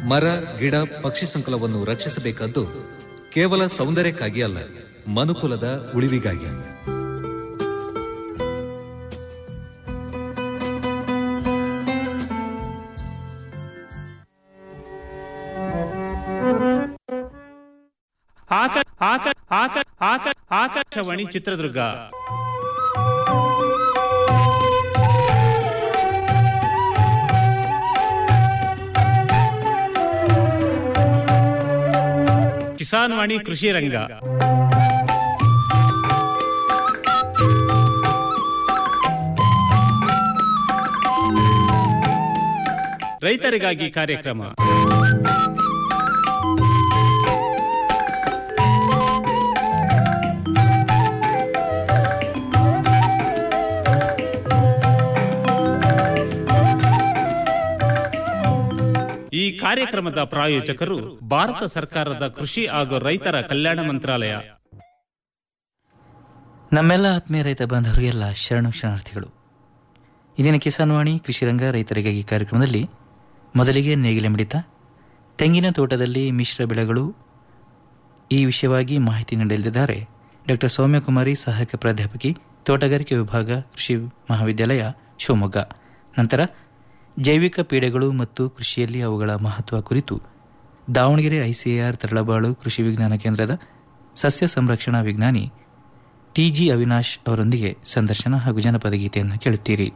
ಮರ ಗಿಡ ಪಕ್ಷಿ ಸಂಕುಲವನ್ನು ರಕ್ಷಿಸಬೇಕಾದ್ದು ಕೇವಲ ಸೌಂದರ್ಯಕ್ಕಾಗಿ ಅಲ್ಲ ಮನುಕುಲದ ಉಳಿವಿಗಾಗಿ ಆಕ ಆಕ ಆಕ ಆಕ ಆಕಾಶವಾಣಿ ಚಿತ್ರದುರ್ಗ ಕಿಸಾನ್ ವಾಣಿ ಕೃಷಿ ರಂಗ ರೈತರಿಗಾಗಿ ಕಾರ್ಯಕ್ರಮ ಈ ಕಾರ್ಯಕ್ರಮದ ಪ್ರಾಯೋಜಕರು ಭಾರತ ಸರ್ಕಾರದ ಕೃಷಿ ಹಾಗೂ ರೈತರ ಕಲ್ಯಾಣ ಮಂತ್ರಾಲಯ ನಮ್ಮೆಲ್ಲ ಆತ್ಮೀಯ ರೈತ ಬಾಂಧವರಿಗೆಲ್ಲ ಶರಣು ಶರಣಾರ್ಥಿಗಳು ಇಂದಿನ ಕಿಸಾನ್ ವಾಣಿ ಕೃಷಿ ರಂಗ ರೈತರಿಗಾಗಿ ಕಾರ್ಯಕ್ರಮದಲ್ಲಿ ಮೊದಲಿಗೆ ನೇಗಿಲೆ ಮಿಡಿತ ತೆಂಗಿನ ತೋಟದಲ್ಲಿ ಮಿಶ್ರ ಬೆಳೆಗಳು ಈ ವಿಷಯವಾಗಿ ಮಾಹಿತಿ ನೀಡಲಿದ್ದಾರೆ ಡಾಕ್ಟರ್ ಸೌಮ್ಯಕುಮಾರಿ ಸಹಾಯಕ ಪ್ರಾಧ್ಯಾಪಕಿ ತೋಟಗಾರಿಕೆ ವಿಭಾಗ ಕೃಷಿ ಮಹಾವಿದ್ಯಾಲಯ ಶಿವಮೊಗ್ಗ ನಂತರ ಜೈವಿಕ ಪೀಡೆಗಳು ಮತ್ತು ಕೃಷಿಯಲ್ಲಿ ಅವುಗಳ ಮಹತ್ವ ಕುರಿತು ದಾವಣಗೆರೆ ಐಸಿಎಆರ್ ತರಳಬಾಳು ಕೃಷಿ ವಿಜ್ಞಾನ ಕೇಂದ್ರದ ಸಸ್ಯ ಸಂರಕ್ಷಣಾ ವಿಜ್ಞಾನಿ ಟಿಜಿ ಅವಿನಾಶ್ ಅವರೊಂದಿಗೆ ಸಂದರ್ಶನ ಹಾಗೂ ಜನಪದ ಗೀತೆಯನ್ನು ಕೇಳುತ್ತೀರಿ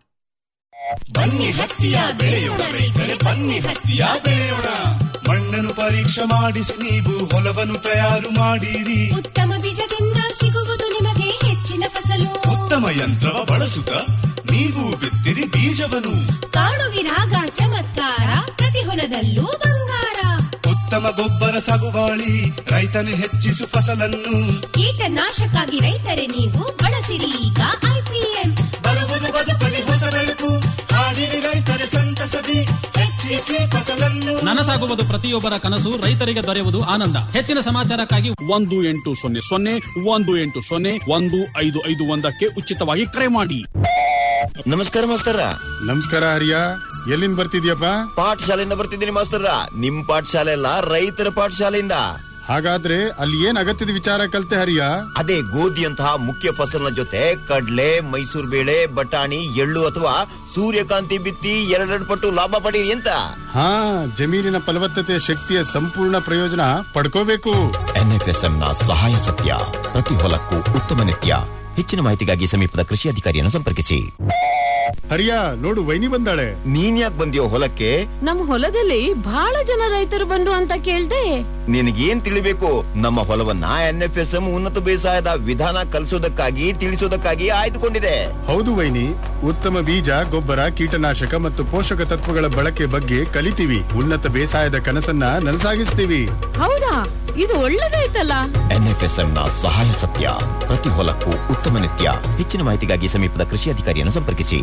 ಬನ್ನಿ ಹತ್ತಿಯ ಬೆಳೆಯೋಣ ರೈತರೆ ಬನ್ನಿ ಹತ್ತಿಯ ಬೆಳೆಯೋಣ ಮಣ್ಣನ್ನು ಪರೀಕ್ಷೆ ಮಾಡಿಸಿ ನೀವು ಹೊಲವನ್ನು ತಯಾರು ಮಾಡಿರಿ ಉತ್ತಮ ಬೀಜದಿಂದ ಸಿಗುವುದು ನಿಮಗೆ ಹೆಚ್ಚಿನ ಫಸಲು ಉತ್ತಮ ಯಂತ್ರವ ಬಳಸುತ್ತ ನೀವು ಬಿತ್ತಿರಿ ಬೀಜವನ್ನು ಕಾಣುವಿರಾಗ ಚಮತ್ಕಾರ ಪ್ರತಿ ಹೊಲದಲ್ಲೂ ಬಂಗಾರ ಉತ್ತಮ ಗೊಬ್ಬರ ಸಾಗುವಾಳಿ ರೈತನು ಹೆಚ್ಚಿಸು ಫಸಲನ್ನು ಕೀಟನಾಶಕ್ಕಾಗಿ ರೈತರೆ ನೀವು ಬಳಸಿರಿ ಈಗ ಐಪಿಎಂ ಬರುವುದು ಬದುಕಲಿ ಹೊಸ ಬೆಳಕು ಹಾಡಿರಿ ರೈತರೆ ಸಂತಸದಿ ಹೆಚ್ಚಿಸಿ ಫಸಲನ್ನು ನನಸಾಗುವುದು ಪ್ರತಿಯೊಬ್ಬರ ಕನಸು ರೈತರಿಗೆ ದೊರೆಯುವುದು ಆನಂದ ಹೆಚ್ಚಿನ ಸಮಾಚಾರಕ್ಕಾಗಿ ಒಂದು ಎಂಟು ಸೊನ್ನೆ ಸೊನ್ನೆ ಒಂದು ಎಂಟು ಸೊನ್ನೆ ಒಂದು ಐದು ಐದು ಒಂದಕ್ಕೆ ಉಚಿತವಾಗಿ ಕರೆ ಮಾಡಿ ನಮಸ್ಕಾರ ಮಾಸ್ತರ ನಮಸ್ಕಾರ ಹರಿಯ ಎಲ್ಲಿಂದ ಬರ್ತಿದ್ಯಪ್ಪ ಪಾಠಶಾಲೆಯಿಂದ ಬರ್ತಿದ್ದೀನಿ ಮಾಸ್ತರ ನಿಮ್ ಪಾಠಶಾಲೆ ಅಲ್ಲ ರೈತರ ಪಾಠಶಾಲೆಯಿಂದ ಹಾಗಾದ್ರೆ ಅಲ್ಲಿ ಏನ್ ಅಗತ್ಯದ ವಿಚಾರ ಕಲ್ತೆ ಹರಿಯ ಅದೇ ಗೋಧಿಯಂತಹ ಮುಖ್ಯ ಫಸಲಿನ ಜೊತೆ ಕಡ್ಲೆ ಮೈಸೂರು ಬೇಳೆ ಬಟಾಣಿ ಎಳ್ಳು ಅಥವಾ ಸೂರ್ಯಕಾಂತಿ ಬಿತ್ತಿ ಎರಡೆರಡು ಪಟ್ಟು ಲಾಭ ಪಡೀರಿ ಅಂತ ಹಾ ಜಮೀನಿನ ಫಲವತ್ತತೆ ಶಕ್ತಿಯ ಸಂಪೂರ್ಣ ಪ್ರಯೋಜನ ಪಡ್ಕೋಬೇಕು ಎನ್ಎಫ್ಎಸ್ಎಂ ನ ಸಹಾಯ ಸತ್ಯ ಪ್ರತಿ ಹೊಲಕ್ಕೂ ಉತ್ತಮ ನಿತ್ಯ ಹೆಚ್ಚಿನ ಮಾಹಿತಿಗಾಗಿ ಸಮೀಪದ ಕೃಷಿ ಅಧಿಕಾರಿಯನ್ನು ಸಂಪರ್ಕಿಸಿ ಹರಿಯ ನೋಡು ವೈನಿ ಬಂದಾಳೆ ನೀನ್ ಯಾಕೆ ಬಂದಿಯೋ ಹೊಲಕ್ಕೆ ನಮ್ ಹೊಲದಲ್ಲಿ ಬಹಳ ಜನ ರೈತರು ಬಂದ್ರು ಅಂತ ಕೇಳ್ದೆ ನಿನಗೇನ್ ತಿಳಿಬೇಕು ನಮ್ಮ ಹೊಲವನ್ನ ಎನ್ಎಫ್ಎಸ್ಎಂ ಉನ್ನತ ಬೇಸಾಯದ ವಿಧಾನ ಕಲಿಸೋದಕ್ಕಾಗಿ ತಿಳಿಸೋದಕ್ಕಾಗಿ ಆಯ್ದುಕೊಂಡಿದೆ ಹೌದು ವೈನಿ ಉತ್ತಮ ಬೀಜ ಗೊಬ್ಬರ ಕೀಟನಾಶಕ ಮತ್ತು ಪೋಷಕ ತತ್ವಗಳ ಬಳಕೆ ಬಗ್ಗೆ ಕಲಿತೀವಿ ಉನ್ನತ ಬೇಸಾಯದ ಕನಸನ್ನ ನನಸಾಗಿಸ್ತೀವಿ ಹೌದಾ ಇದು ಒಳ್ಳೇದಾಯ್ತಲ್ಲ ಎನ್ಎಫ್ಎಸ್ಎಂ ನ ಸಹಾಯ ಸತ್ಯ ಪ್ರತಿ ಹೊಲಕ್ಕೂ ಉತ್ತಮ ನಿತ್ಯ ಹೆಚ್ಚಿನ ಮಾಹಿತಿಗಾಗಿ ಸಮೀಪದ ಕೃಷಿ ಅಧಿಕಾರಿಯನ್ನು ಸಂಪರ್ಕಿಸಿ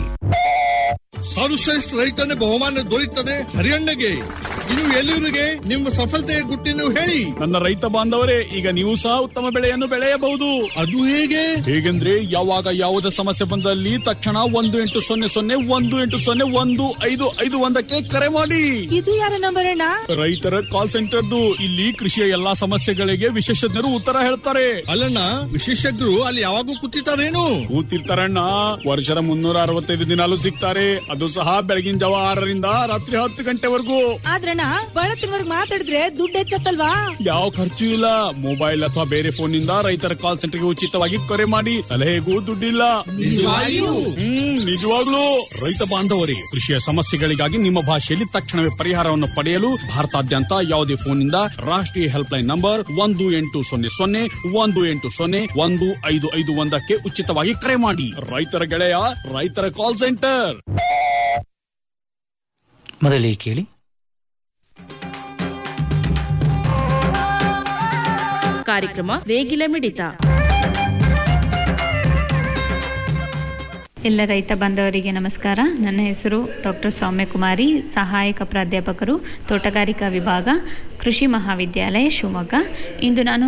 ಸರ್ವಶ್ರೇಷ್ಠ ರೈತನ ಬಹುಮಾನ ದೊರೆಯುತ್ತದೆ ಹರಿಯಣ್ಣಗೆ ಇನ್ನು ಎಲ್ಲರಿಗೆ ನಿಮ್ಮ ಸಫಲತೆಯ ಗುಟ್ಟಿನ ಹೇಳಿ ನನ್ನ ರೈತ ಬಾಂಧವರೇ ಈಗ ನೀವು ಸಹ ಉತ್ತಮ ಬೆಳೆಯನ್ನು ಬೆಳೆಯಬಹುದು ಅದು ಹೇಗೆ ಹೇಗೆಂದ್ರೆ ಯಾವಾಗ ಯಾವುದೇ ಸಮಸ್ಯೆ ಬಂದಲ್ಲಿ ತಕ್ಷಣ ಒಂದು ಎಂಟು ಸೊನ್ನೆ ಸೊನ್ನೆ ಒಂದು ಎಂಟು ಸೊನ್ನೆ ಒಂದು ಐದು ಐದು ಒಂದಕ್ಕೆ ಕರೆ ಮಾಡಿ ಇದು ಯಾರ ನಂಬರ್ ಅಣ್ಣ ರೈತರ ಕಾಲ್ ಸೆಂಟರ್ದು ಇಲ್ಲಿ ಕೃಷಿಯ ಎಲ್ಲಾ ಸಮಸ್ಯೆಗಳಿಗೆ ವಿಶೇಷಜ್ಞರು ಉತ್ತರ ಹೇಳ್ತಾರೆ ಅಲ್ಲಣ್ಣ ವಿಶೇಷಜ್ಞರು ಅಲ್ಲಿ ಯಾವಾಗೂ ಕೂತಿರ್ತಾರೇನು ಕೂತಿರ್ತಾರಣ್ಣ ವರ್ಷದ ಮುನ್ನೂರ ಅರವತ್ತೈದು ದಿನಾಲು ಸಿಗ್ತಾರೆ ಅದು ಸಹ ಬೆಳಗಿನ ಜಾವ ಆರರಿಂದ ರಾತ್ರಿ ಹತ್ತು ಗಂಟೆವರೆಗೂ ಆದ್ರಣ್ಣ ಬಹಳ ತಿನ್ವರ್ಗ್ ಮಾತಾಡಿದ್ರೆ ದುಡ್ಡು ಹೆಚ್ಚತ್ತಲ್ವಾ ಯಾವ ಖರ್ಚು ಇಲ್ಲ ಮೊಬೈಲ್ ಅಥವಾ ಬೇರೆ ಫೋನ್ ನಿಂದ ರೈತರ ಕಾಲ್ ಸೆಂಟರ್ಗೆ ಉಚಿತವಾಗಿ ಕರೆ ಮಾಡಿ ಸಲಹೆಗೂ ದುಡ್ಡಿಲ್ಲ ನಿಜವಾಗಿಯೂ? ಹ್ಮ್ ನಿಜವಾಗ್ಲೂ ರೈತ ಬಾಂಧವರೇ ಕೃಷಿಯ ಸಮಸ್ಯೆಗಳಿಗಾಗಿ ನಿಮ್ಮ ಭಾಷೆಯಲ್ಲಿ ತಕ್ಷಣವೇ ಪರಿಹಾರವನ್ನು ಪಡೆಯಲು ಭಾರತಾದ್ಯಂತ ಯಾವುದೇ ಫೋನ್ ನಿಂದ ರಾಷ್ಟ್ರೀಯ ಹೆಲ್ಪ್ ಲೈನ್ ನಂಬರ್ ಒಂದು ಎಂಟು ಸೊನ್ನೆ ಸೊನ್ನೆ ಒಂದು ಎಂಟು ಸೊನ್ನೆ ಒಂದು ಐದು ಐದು ಒಂದಕ್ಕೆ ಉಚಿತವಾಗಿ ಕರೆ ಮಾಡಿ ರೈತರ ಗೆಳೆಯ ರೈತರ ಕಾಲ್ ಸೆಂಟರ್ ಮೊದಲಿಗೆ ಕೇಳಿ ಕಾರ್ಯಕ್ರಮ ನೇಗಿಲ ಮಿಡಿತ ಎಲ್ಲ ರೈತ ಬಾಂಧವರಿಗೆ ನಮಸ್ಕಾರ ನನ್ನ ಹೆಸರು ಡಾಕ್ಟರ್ ಸೌಮ್ಯಕುಮಾರಿ ಸಹಾಯಕ ಪ್ರಾಧ್ಯಾಪಕರು ತೋಟಗಾರಿಕಾ ವಿಭಾಗ ಕೃಷಿ ಮಹಾವಿದ್ಯಾಲಯ ಶಿವಮೊಗ್ಗ ಇಂದು ನಾನು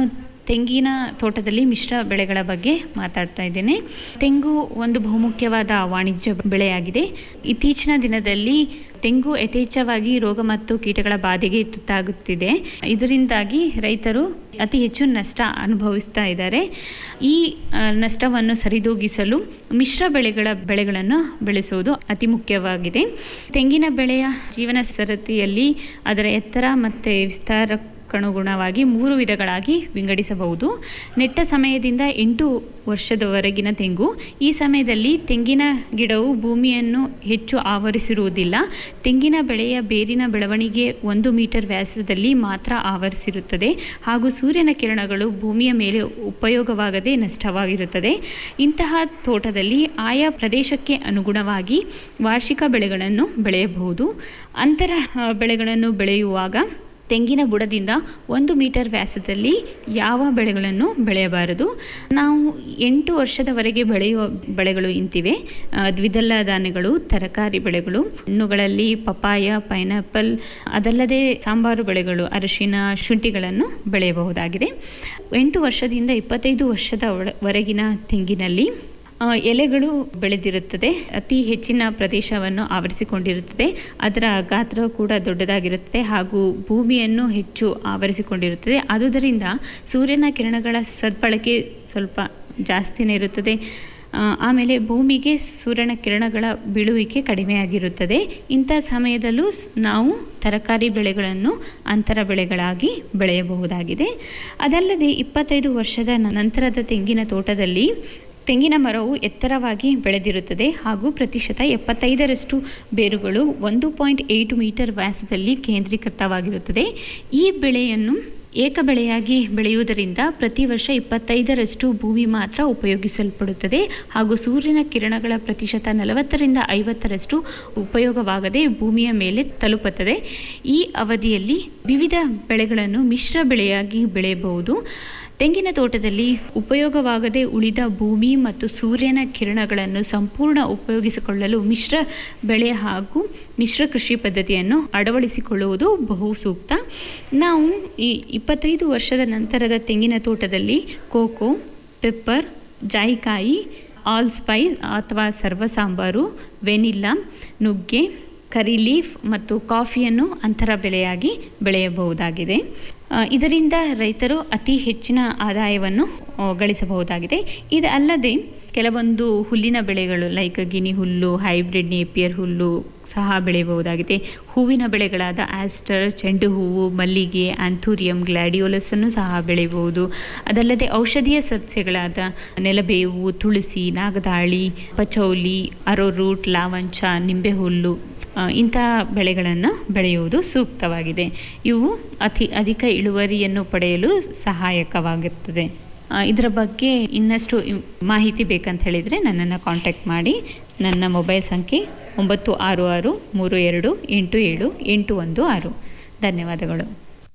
ತೆಂಗಿನ ತೋಟದಲ್ಲಿ ಮಿಶ್ರ ಬೆಳೆಗಳ ಬಗ್ಗೆ ಮಾತಾಡ್ತಾ ಇದ್ದೇನೆ ತೆಂಗು ಒಂದು ಬಹುಮುಖ್ಯವಾದ ವಾಣಿಜ್ಯ ಬೆಳೆಯಾಗಿದೆ ಇತ್ತೀಚಿನ ದಿನದಲ್ಲಿ ತೆಂಗು ಯಥೇಚ್ಛವಾಗಿ ರೋಗ ಮತ್ತು ಕೀಟಗಳ ಬಾಧೆಗೆ ತುತ್ತಾಗುತ್ತಿದೆ ಇದರಿಂದಾಗಿ ರೈತರು ಅತಿ ಹೆಚ್ಚು ನಷ್ಟ ಅನುಭವಿಸ್ತಾ ಇದ್ದಾರೆ ಈ ಆ, ನಷ್ಟವನ್ನು ಸರಿದೂಗಿಸಲು ಮಿಶ್ರ ಬೆಳೆಗಳ ಬೆಳೆಗಳನ್ನು ಬೆಳೆಸುವುದು ಅತಿ ಮುಖ್ಯವಾಗಿದೆ ತೆಂಗಿನ ಬೆಳೆಯ ಜೀವನ ಸರತಿಯಲ್ಲಿ ಅದರ ಎತ್ತರ ಮತ್ತು ವಿಸ್ತಾರಕ್ಕನುಗುಣವಾಗಿ ಮೂರು ವಿಧಗಳಾಗಿ ವಿಂಗಡಿಸಬಹುದು ನೆಟ್ಟ ಸಮಯದಿಂದ ಎಂಟು ವರ್ಷದವರೆಗಿನ ತೆಂಗು ಈ ಸಮಯದಲ್ಲಿ ತೆಂಗಿನ ಗಿಡವು ಭೂಮಿಯನ್ನು ಹೆಚ್ಚು ಆವರಿಸಿರುವುದಿಲ್ಲ ತೆಂಗಿನ ಬೆಳೆಯ ಬೇರಿನ ಬೆಳವಣಿಗೆ ಒಂದು ಮೀಟರ್ ವ್ಯಾಸದಲ್ಲಿ ಮಾತ್ರ ಆವರಿಸಿರುತ್ತದೆ ಹಾಗೂ ಸೂರ್ಯನ ಕಿರಣಗಳು ಭೂಮಿಯ ಮೇಲೆ ಉಪಯೋಗವಾಗದೆ ನಷ್ಟವಾಗಿರುತ್ತದೆ ಇಂತಹ ತೋಟದಲ್ಲಿ ಆಯಾ ಪ್ರದೇಶಕ್ಕೆ ಅನುಗುಣವಾಗಿ ವಾರ್ಷಿಕ ಬೆಳೆಗಳನ್ನು ಬೆಳೆಯಬಹುದು ಅಂತರ ಆ, ಬೆಳೆಗಳನ್ನು ಬೆಳೆಯುವಾಗ ತೆಂಗಿನ ಬುಡದಿಂದ ಒಂದು ಮೀಟರ್ ವ್ಯಾಸದಲ್ಲಿ ಯಾವ ಬೆಳೆಗಳನ್ನು ಬೆಳೆಯಬಾರದು ನಾವು ಎಂಟು ವರ್ಷದವರೆಗೆ ಬೆಳೆಯುವ ಬೆಳೆಗಳು ಇಂತಿವೆ ಆ, ದ್ವಿದಳ ಧಾನ್ಯಗಳು ತರಕಾರಿ ಬೆಳೆಗಳು ಹಣ್ಣುಗಳಲ್ಲಿ ಪಪಾಯ ಪೈನಾಪಲ್ ಅದಲ್ಲದೆ ಸಾಂಬಾರು ಬೆಳೆಗಳು ಅರಿಶಿನ ಶುಂಠಿಗಳನ್ನು ಬೆಳೆಯಬಹುದಾಗಿದೆ ಎಂಟು ವರ್ಷದಿಂದ ಇಪ್ಪತ್ತೈದು ವರ್ಷದ ಒಳ- ವರೆಗಿನ ತೆಂಗಿನಲ್ಲಿ ಆ, ಎಲೆಗಳು ಬೆಳೆದಿರುತ್ತದೆ ಅತಿ ಹೆಚ್ಚಿನ ಪ್ರದೇಶವನ್ನು ಆವರಿಸಿಕೊಂಡಿರುತ್ತದೆ ಅದರ ಗಾತ್ರ ಕೂಡ ದೊಡ್ಡದಾಗಿರುತ್ತದೆ ಹಾಗೂ ಭೂಮಿಯನ್ನು ಹೆಚ್ಚು ಆವರಿಸಿಕೊಂಡಿರುತ್ತದೆ ಆದುದರಿಂದ ಸೂರ್ಯನ ಕಿರಣಗಳ ಸದ್ಬಳಕೆ ಸ್ವಲ್ಪ ಜಾಸ್ತಿನೇ ಇರುತ್ತದೆ ಆ, ಆಮೇಲೆ ಭೂಮಿಗೆ ಸೂರ್ಯನ ಕಿರಣಗಳ ಬೀಳುವಿಕೆ ಕಡಿಮೆಯಾಗಿರುತ್ತದೆ ಇಂಥ ಸಮಯದಲ್ಲೂ ಸ್- ನಾವು ತರಕಾರಿ ಬೆಳೆಗಳನ್ನು ಅಂತರ ಬೆಳೆಗಳಾಗಿ ಬೆಳೆಯಬಹುದಾಗಿದೆ ಅದಲ್ಲದೆ ಇಪ್ಪತ್ತೈದು ವರ್ಷದ ನಂತರದ ತೆಂಗಿನ ತೋಟದಲ್ಲಿ ತೆಂಗಿನ ಮರವು ಎತ್ತರವಾಗಿ ಬೆಳೆದಿರುತ್ತದೆ ಹಾಗೂ ಪ್ರತಿಶತ ಎಪ್ಪತ್ತೈದರಷ್ಟು ಬೇರುಗಳು ಒಂದು ಪಾಯಿಂಟ್ ಏಯ್ಟ್ ಮೀಟರ್ ವ್ಯಾಸದಲ್ಲಿ ಕೇಂದ್ರೀಕೃತವಾಗಿರುತ್ತದೆ ಈ ಬೆಳೆಯನ್ನು ಏಕ ಬೆಳೆಯಾಗಿ ಬೆಳೆಯುವುದರಿಂದ ಪ್ರತಿ ವರ್ಷ ಇಪ್ಪತ್ತೈದರಷ್ಟು ಭೂಮಿ ಮಾತ್ರ ಉಪಯೋಗಿಸಲ್ಪಡುತ್ತದೆ ಹಾಗೂ ಸೂರ್ಯನ ಕಿರಣಗಳ ಪ್ರತಿಶತ ನಲವತ್ತರಿಂದ ಐವತ್ತರಷ್ಟು ಉಪಯೋಗವಾಗದೆ ಭೂಮಿಯ ಮೇಲೆ ತಲುಪುತ್ತದೆ ಈ ಅವಧಿಯಲ್ಲಿ ವಿವಿಧ ಬೆಳೆಗಳನ್ನು ಮಿಶ್ರ ಬೆಳೆಯಾಗಿ ಬೆಳೆಯಬಹುದು ತೆಂಗಿನ ತೋಟದಲ್ಲಿ ಉಪಯೋಗವಾಗದೆ ಉಳಿದ ಭೂಮಿ ಮತ್ತು ಸೂರ್ಯನ ಕಿರಣಗಳನ್ನು ಸಂಪೂರ್ಣ ಉಪಯೋಗಿಸಿಕೊಳ್ಳಲು ಮಿಶ್ರ ಬೆಳೆ ಹಾಗೂ ಮಿಶ್ರ ಕೃಷಿ ಪದ್ಧತಿಯನ್ನು ಅಳವಡಿಸಿಕೊಳ್ಳುವುದು ಬಹು ಸೂಕ್ತ ನಾವು ಈ ಇಪ್ಪತ್ತೈದು ವರ್ಷದ ನಂತರದ ತೆಂಗಿನ ತೋಟದಲ್ಲಿ ಕೋಕೋ ಪೆಪ್ಪರ್ ಜಾಯಿಕಾಯಿ ಆಲ್ ಸ್ಪೈಸ್ ಅಥವಾ ಸರ್ವ ಸಾಂಬಾರು ವೆನಿಲ್ಲಾ ನುಗ್ಗೆ ಕರಿ ಲೀಫ್ ಮತ್ತು ಕಾಫಿಯನ್ನು ಅಂತರ ಬೆಳೆಯಾಗಿ ಬೆಳೆಯಬಹುದಾಗಿದೆ ಆ, ಇದರಿಂದ ರೈತರು ಅತಿ ಹೆಚ್ಚಿನ ಆದಾಯವನ್ನು ಆ, ಗಳಿಸಬಹುದಾಗಿದೆ ಇದು ಅಲ್ಲದೆ ಕೆಲವೊಂದು ಹುಲ್ಲಿನ ಬೆಳೆಗಳು ಲೈಕ್ ಗಿನಿ ಹುಲ್ಲು ಹೈಬ್ರಿಡ್ ನೇಪಿಯರ್ ಹುಲ್ಲು ಸಹ ಬೆಳೆಯಬಹುದಾಗಿದೆ ಹೂವಿನ ಬೆಳೆಗಳಾದ ಆಸ್ಟರ್ ಚೆಂಡು ಹೂವು ಮಲ್ಲಿಗೆ ಆಂಥೂರಿಯಂ ಗ್ಲಾಡಿಯೋಲಸ್ ಅನ್ನು ಸಹ ಬೆಳೆಯಬಹುದು ಅದಲ್ಲದೆ ಔಷಧೀಯ ಸಸ್ಯಗಳಾದ ನೆಲಬೇವು ತುಳಸಿ ನಾಗದಾಳಿ ಪಚೌಲಿ ಅರೋರೂಟ್ ಲಾವಂಚ ನಿಂಬೆಹುಲ್ಲು ಆ, ಇಂತಹ ಬೆಳೆಗಳನ್ನು ಬೆಳೆಯುವುದು ಸೂಕ್ತವಾಗಿದೆ ಇವು ಅತಿ ಅಧಿಕ ಇಳುವರಿಯನ್ನು ಪಡೆಯಲು ಸಹಾಯಕವಾಗುತ್ತದೆ ಆ, ಇದರ ಬಗ್ಗೆ ಇನ್ನಷ್ಟು ಇಂ- ಮಾಹಿತಿ ಬೇಕಂತ ಹೇಳಿದರೆ ನನ್ನನ್ನು ಕಾಂಟ್ಯಾಕ್ಟ್ ಮಾಡಿ ನನ್ನ ಮೊಬೈಲ್ ಸಂಖ್ಯೆ ಒಂಬತ್ತು ಆರು ಆರು ಮೂರು ಎರಡು ಎಂಟು ಏಳು ಎಂಟು ಒಂದು ಆರು ಧನ್ಯವಾದಗಳು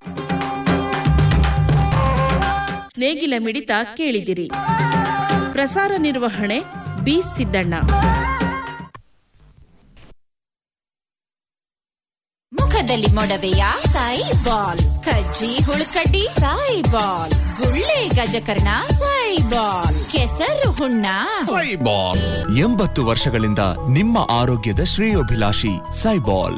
ನೇಗಿಲ ಮಿಡಿತ ಕೇಳಿದಿರಿ ಪ್ರಸಾರ ನಿರ್ವಹಣೆ ಬಿ ಸಿದ್ದಣ್ಣ ಮುಖದಲ್ಲಿ ಮೊಡವೆಯ ಸಾಯಿ ಬಾಲ್ ಕಜ್ಜಿ ಹುಳುಕಡ್ಡಿ ಸಾಯಿ ಬಾಲ್ ಗುಳ್ಳೆ ಗಜಕರ್ಣ ಸಾಯಿ ಬಾಲ್ ಕೆಸರು ಹುಣ್ಣ ಸೈಬಾಲ್ ಎಂಬತ್ತು ವರ್ಷಗಳಿಂದ ನಿಮ್ಮ ಆರೋಗ್ಯದ ಶ್ರೇಯೋಭಿಲಾಷಿ ಸೈಬಾಲ್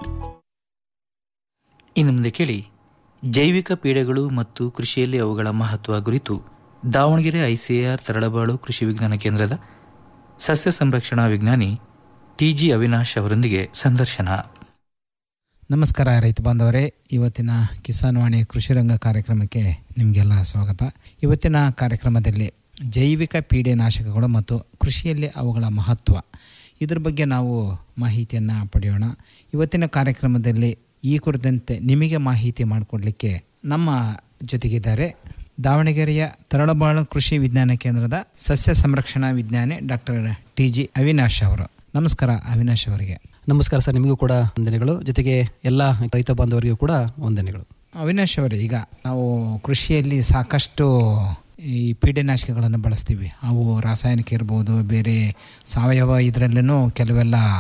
ಇನ್ನು ಮುಂದೆ ಕೇಳಿ ಜೈವಿಕ ಪೀಡೆಗಳು ಮತ್ತು ಕೃಷಿಯಲ್ಲಿ ಅವುಗಳ ಮಹತ್ವ ಕುರಿತು ದಾವಣಗೆರೆ ಐಸಿಎಆರ್ ತರಳಬಾಳು ಕೃಷಿ ವಿಜ್ಞಾನ ಕೇಂದ್ರದ ಸಸ್ಯ ಸಂರಕ್ಷಣಾ ವಿಜ್ಞಾನಿ ಟಿ ಜಿ ಅವಿನಾಶ್ ಅವರೊಂದಿಗೆ ಸಂದರ್ಶನ ನಮಸ್ಕಾರ ರೈತ ಬಾಂಧವರೇ ಇವತ್ತಿನ ಕಿಸಾನ್ ವಾಣಿ ಕೃಷಿ ರಂಗ ಕಾರ್ಯಕ್ರಮಕ್ಕೆ ನಿಮಗೆಲ್ಲ ಸ್ವಾಗತ ಇವತ್ತಿನ ಕಾರ್ಯಕ್ರಮದಲ್ಲಿ ಜೈವಿಕ ಪೀಡೆನಾಶಕಗಳು ಮತ್ತು ಕೃಷಿಯಲ್ಲಿ ಅವುಗಳ ಮಹತ್ವ ಇದ್ರ ಬಗ್ಗೆ ನಾವು ಮಾಹಿತಿಯನ್ನು ಪಡೆಯೋಣ ಇವತ್ತಿನ ಕಾರ್ಯಕ್ರಮದಲ್ಲಿ ಈ ಕುರಿತಂತೆ ನಿಮಗೆ ಮಾಹಿತಿ ಮಾಡಿಕೊಡ್ಲಿಕ್ಕೆ ನಮ್ಮ ಜೊತೆಗಿದ್ದಾರೆ ದಾವಣಗೆರೆಯ ತರಳಬಾಳು ಕೃಷಿ ವಿಜ್ಞಾನ ಕೇಂದ್ರದ ಸಸ್ಯ ಸಂರಕ್ಷಣಾ ವಿಜ್ಞಾನಿ ಡಾಕ್ಟರ್ ಟಿ ಜಿ ಅವಿನಾಶ್ ಅವರು ನಮಸ್ಕಾರ ಅವಿನಾಶ್ ಅವರಿಗೆ ನಮಸ್ಕಾರ ಸರ್ ನಿಮಗೂ ಕೂಡ ವಂದನೆಗಳು ಜೊತೆಗೆ ಎಲ್ಲ ರೈತ ಬಾಂಧವರಿಗೂ ಕೂಡ ವಂದನೆಗಳು ಅವಿನಾಶ್ ಅವರೇ ಈಗ ನಾವು ಕೃಷಿಯಲ್ಲಿ ಸಾಕಷ್ಟು ಈ ಪೀಡೆನಾಶಕಗಳನ್ನು ಬಳಸ್ತೀವಿ ಅವು ರಾಸಾಯನಿಕ ಇರ್ಬೋದು ಬೇರೆ ಸಾವಯವ ಇದರಲ್ಲೂ ಕೆಲವೆಲ್ಲ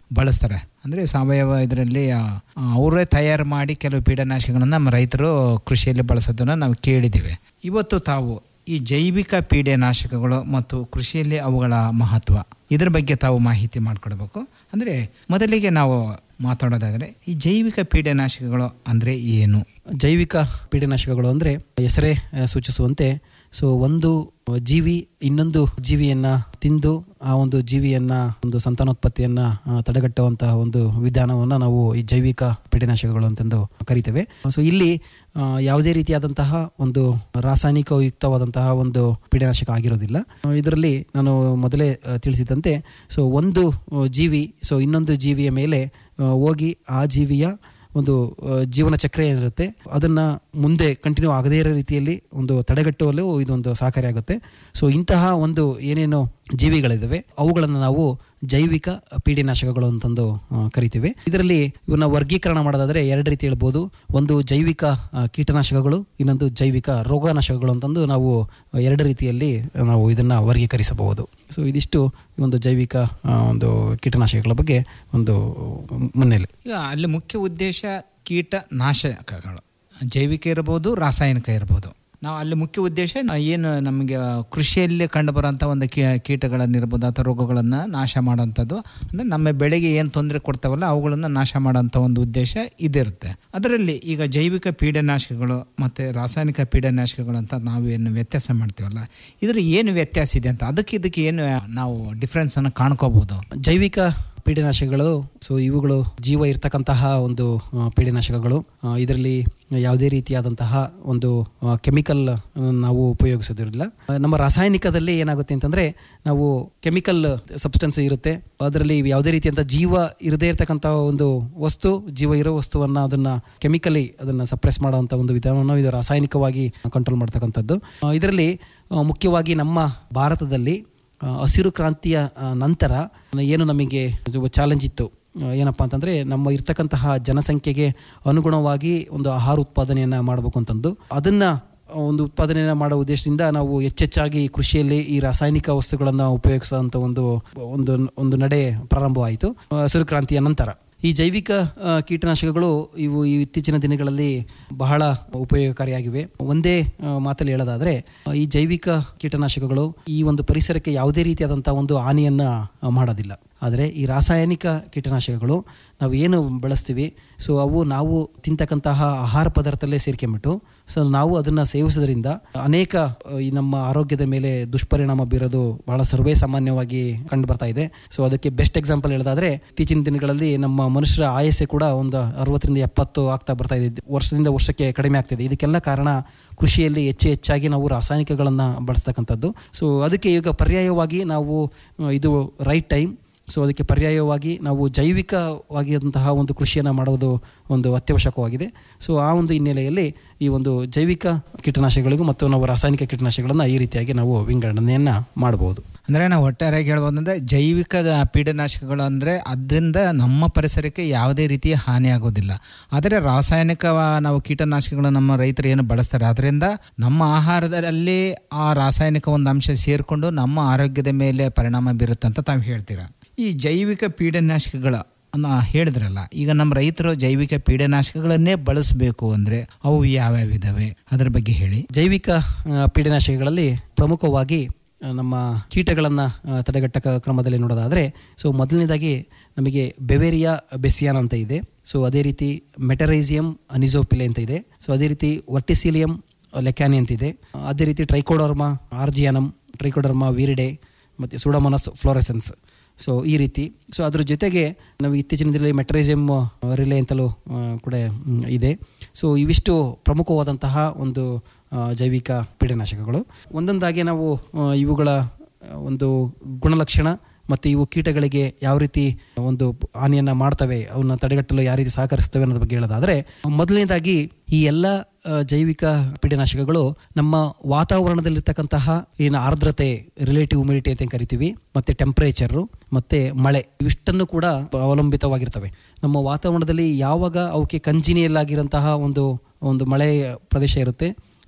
ಬಳಸ್ತಾರೆ ಅಂದರೆ ಸಾವಯವ ಇದರಲ್ಲಿ ಅವರೇ ತಯಾರು ಮಾಡಿ ಕೆಲವು ಪೀಡನಾಶಕಗಳನ್ನು ನಮ್ಮ ರೈತರು ಕೃಷಿಯಲ್ಲಿ ಬಳಸೋದನ್ನು ನಾವು ಕೇಳಿದ್ದೀವಿ ಇವತ್ತು ತಾವು ಈ ಜೈವಿಕ ಪೀಡೆನಾಶಕಗಳು ಮತ್ತು ಕೃಷಿಯಲ್ಲಿ ಅವುಗಳ ಮಹತ್ವ ಇದರ ಬಗ್ಗೆ ತಾವು ಮಾಹಿತಿ ಮಾಡಿಕೊಡ್ಬೇಕು ಅಂದರೆ ಮೊದಲಿಗೆ ನಾವು ಮಾತಾಡೋದಾದರೆ ಈ ಜೈವಿಕ ಪೀಡೆನಾಶಕಗಳು ಅಂದರೆ ಏನು ಜೈವಿಕ ಪೀಡನಾಶಕಗಳು ಅಂದರೆ ಹೆಸರೇ ಆ, ಸೂಚಿಸುವಂತೆ ಸೊ ಒಂದು ಜೀವಿ ಇನ್ನೊಂದು ಜೀವಿಯನ್ನ ತಿಂದು ಆ ಒಂದು ಜೀವಿಯನ್ನ ಒಂದು ಸಂತಾನೋತ್ಪತ್ತಿಯನ್ನ ಆ, ತಡೆಗಟ್ಟುವಂತಹ ಒಂದು ವಿಧಾನವನ್ನು ನಾವು ಈ ಜೈವಿಕ ಪೀಡನಾಶಕಗಳು ಅಂತಂದು ಕರಿತೇವೆ ಸೊ ಇಲ್ಲಿ ಆ, ಯಾವುದೇ ರೀತಿಯಾದಂತಹ ಒಂದು ರಾಸಾಯನಿಕಯುಕ್ತವಾದಂತಹ ಒಂದು ಪೀಡನಾಶಕ ಆಗಿರೋದಿಲ್ಲ ಆ, ಇದರಲ್ಲಿ ನಾನು ಮೊದಲೇ ಆ, ತಿಳಿಸಿದಂತೆ ಸೊ ಒಂದು ಆ, ಜೀವಿ ಸೊ ಇನ್ನೊಂದು ಜೀವಿಯ ಮೇಲೆ ಆ, ಹೋಗಿ ಆ ಜೀವಿಯ ಒಂದು ಆ, ಜೀವನ ಚಕ್ರ ಏನಿರುತ್ತೆ ಅದನ್ನ ಮುಂದೆ ಕಂಟಿನ್ಯೂ ಆಗದೇ ಇರೋ ರೀತಿಯಲ್ಲಿ ಒಂದು ತಡೆಗಟ್ಟುವಲ್ಲೂ ಇದೊಂದು ಸಹಕಾರಿಯಾಗುತ್ತೆ ಸೊ ಇಂತಹ ಒಂದು ಏನೇನು ಜೀವಿಗಳಿದ್ದಾವೆ ಅವುಗಳನ್ನು ನಾವು ಜೈವಿಕ ಪೀಡಿನಾಶಕಗಳು ಅಂತಂದು ಆ, ಕರಿತೀವಿ ಇದರಲ್ಲಿ ಇವನ್ನ ವರ್ಗೀಕರಣ ಮಾಡೋದಾದ್ರೆ ಎರಡು ರೀತಿ ಹೇಳ್ಬೋದು ಒಂದು ಜೈವಿಕ ಆ, ಕೀಟನಾಶಕಗಳು ಇನ್ನೊಂದು ಜೈವಿಕ ರೋಗನಾಶಕಗಳು ಅಂತಂದು ನಾವು ಎರಡು ರೀತಿಯಲ್ಲಿ ನಾವು ಇದನ್ನ ವರ್ಗೀಕರಿಸಬಹುದು ಸೊ ಇದಿಷ್ಟು ಈ ಒಂದು ಜೈವಿಕ ಆ, ಒಂದು ಕೀಟನಾಶಕಗಳ ಬಗ್ಗೆ ಒಂದು ಮುನ್ನೆಲೆ ಈಗ ಅಲ್ಲಿ ಮುಖ್ಯ ಉದ್ದೇಶ ಕೀಟನಾಶಕಗಳು ಜೈವಿಕ ಇರ್ಬೋದು ರಾಸಾಯನಿಕ ಇರ್ಬೋದು ನಾವು ಅಲ್ಲಿ ಮುಖ್ಯ ಉದ್ದೇಶ ನಾ- ಏನು ನಮಗೆ ಕೃಷಿಯಲ್ಲಿ ಕಂಡುಬರೋಂಥ ಒಂದು ಕೀ ಕೀಟಗಳನ್ನಿರ್ಬೋದು ಅಥವಾ ರೋಗಗಳನ್ನು ನಾಶ ಮಾಡೋಂಥದ್ದು ಅಂದರೆ ನಮ್ಮ ಬೆಳೆಗೆ ಏನು ತೊಂದರೆ ಕೊಡ್ತಾವಲ್ಲ ಅವುಗಳನ್ನು ನಾಶ ಮಾಡೋಂಥ ಒಂದು ಉದ್ದೇಶ ಇದಿರುತ್ತೆ ಅದರಲ್ಲಿ ಈಗ ಜೈವಿಕ ಪೀಡನಾಶಕಗಳು ಮತ್ತು ರಾಸಾಯನಿಕ ಪೀಡನಾಶಕಗಳು ಅಂತ ನಾವು ಏನು ವ್ಯತ್ಯಾಸ ಮಾಡ್ತೀವಲ್ಲ ಇದ್ರ ಏನು ವ್ಯತ್ಯಾಸ ಇದೆ ಅಂತ ಅದಕ್ಕೆ ಇದಕ್ಕೆ ಏನು ನಾವು ಡಿಫ್ರೆನ್ಸನ್ನು ಕಾಣ್ಕೋಬೋದು ಜೈವಿಕ ಪೀಡನಾಶಕಗಳು ಸೊ ಇವುಗಳು ಜೀವ ಇರ್ತಕ್ಕಂತಹ ಒಂದು ಆ, ಪೀಡನಾಶಕಗಳು ಆ, ಇದರಲ್ಲಿ ಯಾವುದೇ ರೀತಿಯಾದಂತಹ ಒಂದು ಕೆಮಿಕಲ್ ನಾವು ಉಪಯೋಗಿಸೋದಿರಲಿಲ್ಲ ಆ, ನಮ್ಮ ರಾಸಾಯನಿಕದಲ್ಲಿ ಏನಾಗುತ್ತೆ ಅಂತಂದ್ರೆ ನಾವು ಕೆಮಿಕಲ್ ಸಬ್ಸ್ಟೆನ್ಸ್ ಇರುತ್ತೆ ಅದರಲ್ಲಿ ಯಾವುದೇ ರೀತಿಯಂತ ಜೀವ ಇರದೇ ಇರತಕ್ಕಂತಹ ಒಂದು ವಸ್ತು ಜೀವ ಇರೋ ವಸ್ತುವನ್ನ ಅದನ್ನ ಕೆಮಿಕಲಿ ಅದನ್ನ ಸಪ್ರೆಸ್ ಮಾಡುವಂತ ಒಂದು ವಿಧಾನವನ್ನು ಇದು ರಾಸಾಯನಿಕವಾಗಿ ಕಂಟ್ರೋಲ್ ಮಾಡ್ತಕ್ಕಂಥದ್ದು ಆ, ಇದರಲ್ಲಿ ಆ, ಮುಖ್ಯವಾಗಿ ನಮ್ಮ ಭಾರತದಲ್ಲಿ ಆ, ಹಸಿರು ಕ್ರಾಂತಿಯ ಆ, ನಂತರ ಏನು ನಮಗೆ ಚಾಲೆಂಜ್ ಇತ್ತು ಆ, ಏನಪ್ಪ ಅಂತಂದರೆ ನಮ್ಮ ಇರ್ತಕ್ಕಂತಹ ಜನಸಂಖ್ಯೆಗೆ ಅನುಗುಣವಾಗಿ ಒಂದು ಆಹಾರ ಉತ್ಪಾದನೆಯನ್ನು ಮಾಡಬೇಕು ಅಂತಂದು ಅದನ್ನು ಒಂದು ಉತ್ಪಾದನೆಯನ್ನು ಮಾಡೋ ಉದ್ದೇಶದಿಂದ ನಾವು ಹೆಚ್ಚೆಚ್ಚಾಗಿ ಕೃಷಿಯಲ್ಲಿ ಈ ರಾಸಾಯನಿಕ ವಸ್ತುಗಳನ್ನು ಉಪಯೋಗಿಸುವಂಥ ಒಂದು ಒಂದು ಒಂದು ನಡೆ ಪ್ರಾರಂಭವಾಯಿತು ಆ, ಹಸಿರು ಕ್ರಾಂತಿಯ ನಂತರ ಈ ಜೈವಿಕ ಆ, ಕೀಟನಾಶಕಗಳು ಇವು ಈ ಇತ್ತೀಚಿನ ದಿನಗಳಲ್ಲಿ ಬಹಳ ಉಪಯೋಗಕಾರಿಯಾಗಿವೆ ಒಂದೇ ಆ, ಮಾತಲ್ಲಿ ಹೇಳೋದಾದ್ರೆ ಆ, ಈ ಜೈವಿಕ ಕೀಟನಾಶಕಗಳು ಈ ಒಂದು ಪರಿಸರಕ್ಕೆ ಯಾವುದೇ ರೀತಿಯಾದಂತಹ ಒಂದು ಹಾನಿಯನ್ನ ಆ, ಮಾಡೋದಿಲ್ಲ ಆದರೆ ಈ ರಾಸಾಯನಿಕ ಕೀಟನಾಶಕಗಳು ನಾವು ಏನು ಬಳಸ್ತೀವಿ ಸೊ ಅವು ನಾವು ತಿಂತಕ್ಕಂತಹ ಆಹಾರ ಪದಾರ್ಥದಲ್ಲೇ ಸೇರ್ಕೊಂಬಿಟ್ಟು ಸೊ ನಾವು ಅದನ್ನ ಸೇವಿಸೋದ್ರಿಂದ ಅನೇಕ ಆ, ಈ ನಮ್ಮ ಆರೋಗ್ಯದ ಮೇಲೆ ದುಷ್ಪರಿಣಾಮ ಬೀರೋದು ಬಹಳ ಸರ್ವೇ ಸಾಮಾನ್ಯವಾಗಿ ಕಂಡು ಬರ್ತಾ ಇದೆ ಸೊ ಅದಕ್ಕೆ ಬೆಸ್ಟ್ ಎಕ್ಸಾಂಪಲ್ ಹೇಳೋದಾದ್ರೆ ಇತ್ತೀಚಿನ ದಿನಗಳಲ್ಲಿ ನಮ್ಮ ಮನುಷ್ಯರ ಆಯಸ್ಸೆ ಕೂಡ ಒಂದು ಅರವತ್ತರಿಂದ ಎಪ್ಪತ್ತು ಆಗ್ತಾ ಬರ್ತಾ ಇದೆ ವರ್ಷದಿಂದ ವರ್ಷಕ್ಕೆ ಕಡಿಮೆ ಆಗ್ತಿದೆ ಇದಕ್ಕೆಲ್ಲ ಕಾರಣ ಕೃಷಿಯಲ್ಲಿ ಹೆಚ್ಚು ಹೆಚ್ಚಾಗಿ ನಾವು ರಾಸಾಯನಿಕಗಳನ್ನು ಬಳಸ್ತಕ್ಕಂಥದ್ದು ಸೊ ಅದಕ್ಕೆ ಈಗ ಪರ್ಯಾಯವಾಗಿ ನಾವು ಆ, ಇದು ರೈಟ್ ಟೈಮ್ ಸೊ ಅದಕ್ಕೆ ಪರ್ಯಾಯವಾಗಿ ನಾವು ಜೈವಿಕವಾಗಿದ್ದಂತಹ ಒಂದು ಕೃಷಿಯನ್ನು ಮಾಡೋದು ಒಂದು ಅತ್ಯವಶ್ಯಕವಾಗಿದೆ ಸೊ ಆ ಒಂದು ಹಿನ್ನೆಲೆಯಲ್ಲಿ ಈ ಒಂದು ಜೈವಿಕ ಕೀಟನಾಶಕಗಳಿಗೂ ಮತ್ತು ನಾವು ರಾಸಾಯನಿಕ ಕೀಟನಾಶಕಗಳನ್ನು ಈ ರೀತಿಯಾಗಿ ನಾವು ವಿಂಗಡಣೆಯನ್ನು ಮಾಡಬಹುದು ಅಂದರೆ ನಾವು ಒಟ್ಟಾರೆಯಾಗಿ ಹೇಳ್ಬೋದಂದ್ರೆ ಜೈವಿಕ ಪೀಡನಾಶಕಗಳು ಅಂದರೆ ಅದರಿಂದ ನಮ್ಮ ಪರಿಸರಕ್ಕೆ ಯಾವುದೇ ರೀತಿಯ ಹಾನಿ ಆಗೋದಿಲ್ಲ ಆದರೆ ರಾಸಾಯನಿಕ ನಾವು ಕೀಟನಾಶಕಗಳು ನಮ್ಮ ರೈತರು ಏನು ಬಳಸ್ತಾರೆ ಅದರಿಂದ ನಮ್ಮ ಆಹಾರದಲ್ಲಿ ಆ ರಾಸಾಯನಿಕ ಒಂದು ಅಂಶ ಸೇರಿಕೊಂಡು ನಮ್ಮ ಆರೋಗ್ಯದ ಮೇಲೆ ಪರಿಣಾಮ ಬೀರುತ್ತೆ ಅಂತ ತಾವು ಹೇಳ್ತೀರಾ ಈ ಜೈವಿಕ ಪೀಡನಾಶಕಗಳ ಅನ್ನ ಹೇಳಿದ್ರಲ್ಲ ಈಗ ನಮ್ಮ ರೈತರು ಜೈವಿಕ ಪೀಡನಾಶಕಗಳನ್ನೇ ಬಳಸಬೇಕು ಅಂದರೆ ಅವು ಯಾವ್ಯಾವ ಇದಾವೆ ಅದರ ಬಗ್ಗೆ ಹೇಳಿ ಜೈವಿಕ ಆ, ಪೀಡನಾಶಕಗಳಲ್ಲಿ ಪ್ರಮುಖವಾಗಿ ಆ, ನಮ್ಮ ಕೀಟಗಳನ್ನು ತಡೆಗಟ್ಟ ಕ- ಕ್ರಮದಲ್ಲಿ ನೋಡೋದಾದರೆ ಸೊ ಮೊದಲನೇದಾಗಿ ನಮಗೆ ಬೆವೇರಿಯಾ ಬೆಸಿಯಾನ್ ಅಂತ ಇದೆ ಸೊ ಅದೇ ರೀತಿ ಮೆಟರೈಸಿಯಂ ಅನಿಸೋಪಿಲೆ ಅಂತ ಇದೆ ಸೊ ಅದೇ ರೀತಿ ವರ್ಟಿಸಿಲಿಯಂ ಲೆಕ್ಯಾನಿ ಅಂತ ಇದೆ ಅದೇ ರೀತಿ ಟ್ರೈಕೋಡರ್ಮಾ ಆರ್ಜಿಯಾನಮ್ ಟ್ರೈಕೋಡರ್ಮಾ ವೀರಿಡೆ ಮತ್ತು ಸುಡಮನಸ್ ಫ್ಲೋರೆಸೆನ್ಸ್ ಸೊ ಈ ರೀತಿ ಸೊ ಅದ್ರ ಜೊತೆಗೆ ನಾವು ಇತ್ತೀಚಿನ ದಿನದಲ್ಲಿ ಮೆಟ್ರೈಸಿಯಂ ರಿಲೇ ಅಂತಲೂ ಆ, ಕೂಡ ಮ್, ಇದೆ ಸೊ ಇವಿಷ್ಟು ಪ್ರಮುಖವಾದಂತಹ ಒಂದು ಆ, ಜೈವಿಕ ಪೀಡನಾಶಕಗಳು ಒಂದೊಂದಾಗಿ ನಾವು ಆ, ಇವುಗಳ ಆ, ಒಂದು ಗುಣಲಕ್ಷಣ ಮತ್ತು ಇವು ಕೀಟಗಳಿಗೆ ಯಾವ ರೀತಿ ಒಂದು ಹಾನಿಯನ್ನು ಮಾಡ್ತವೆ ಅವನ್ನ ತಡೆಗಟ್ಟಲು ಯಾವ ರೀತಿ ಸಹಕರಿಸ್ತವೆ ಅನ್ನೋದ್ರ ಬಗ್ಗೆ ಹೇಳೋದಾದರೆ ಮೊದಲನೇದಾಗಿ ಈ ಎಲ್ಲ ಆ, ಜೈವಿಕ ಪೀಡನಾಶಕಗಳು ನಮ್ಮ ವಾತಾವರಣದಲ್ಲಿರ್ತಕ್ಕಂತಹ ಏನು ಆರ್ದ್ರತೆ ರಿಲೇಟಿವ್ ಹ್ಯುಮಿಡಿಟಿ ಅಂತ ಏನ್ ಕರಿತೀವಿ ಮತ್ತೆ ಟೆಂಪರೇಚರು ಮತ್ತೆ ಮಳೆ ಇವಿಷ್ಟನ್ನು ಕೂಡ ಅವಲಂಬಿತವಾಗಿರ್ತವೆ ನಮ್ಮ ವಾತಾವರಣದಲ್ಲಿ ಯಾವಾಗ ಅವಕ್ಕೆ ಕಂಜಿನಿಯಲ್ಲಾಗಿರೋಂತಹ ಒಂದು ಒಂದು ಮಳೆ ಪ್ರದೇಶ ಇರುತ್ತೆ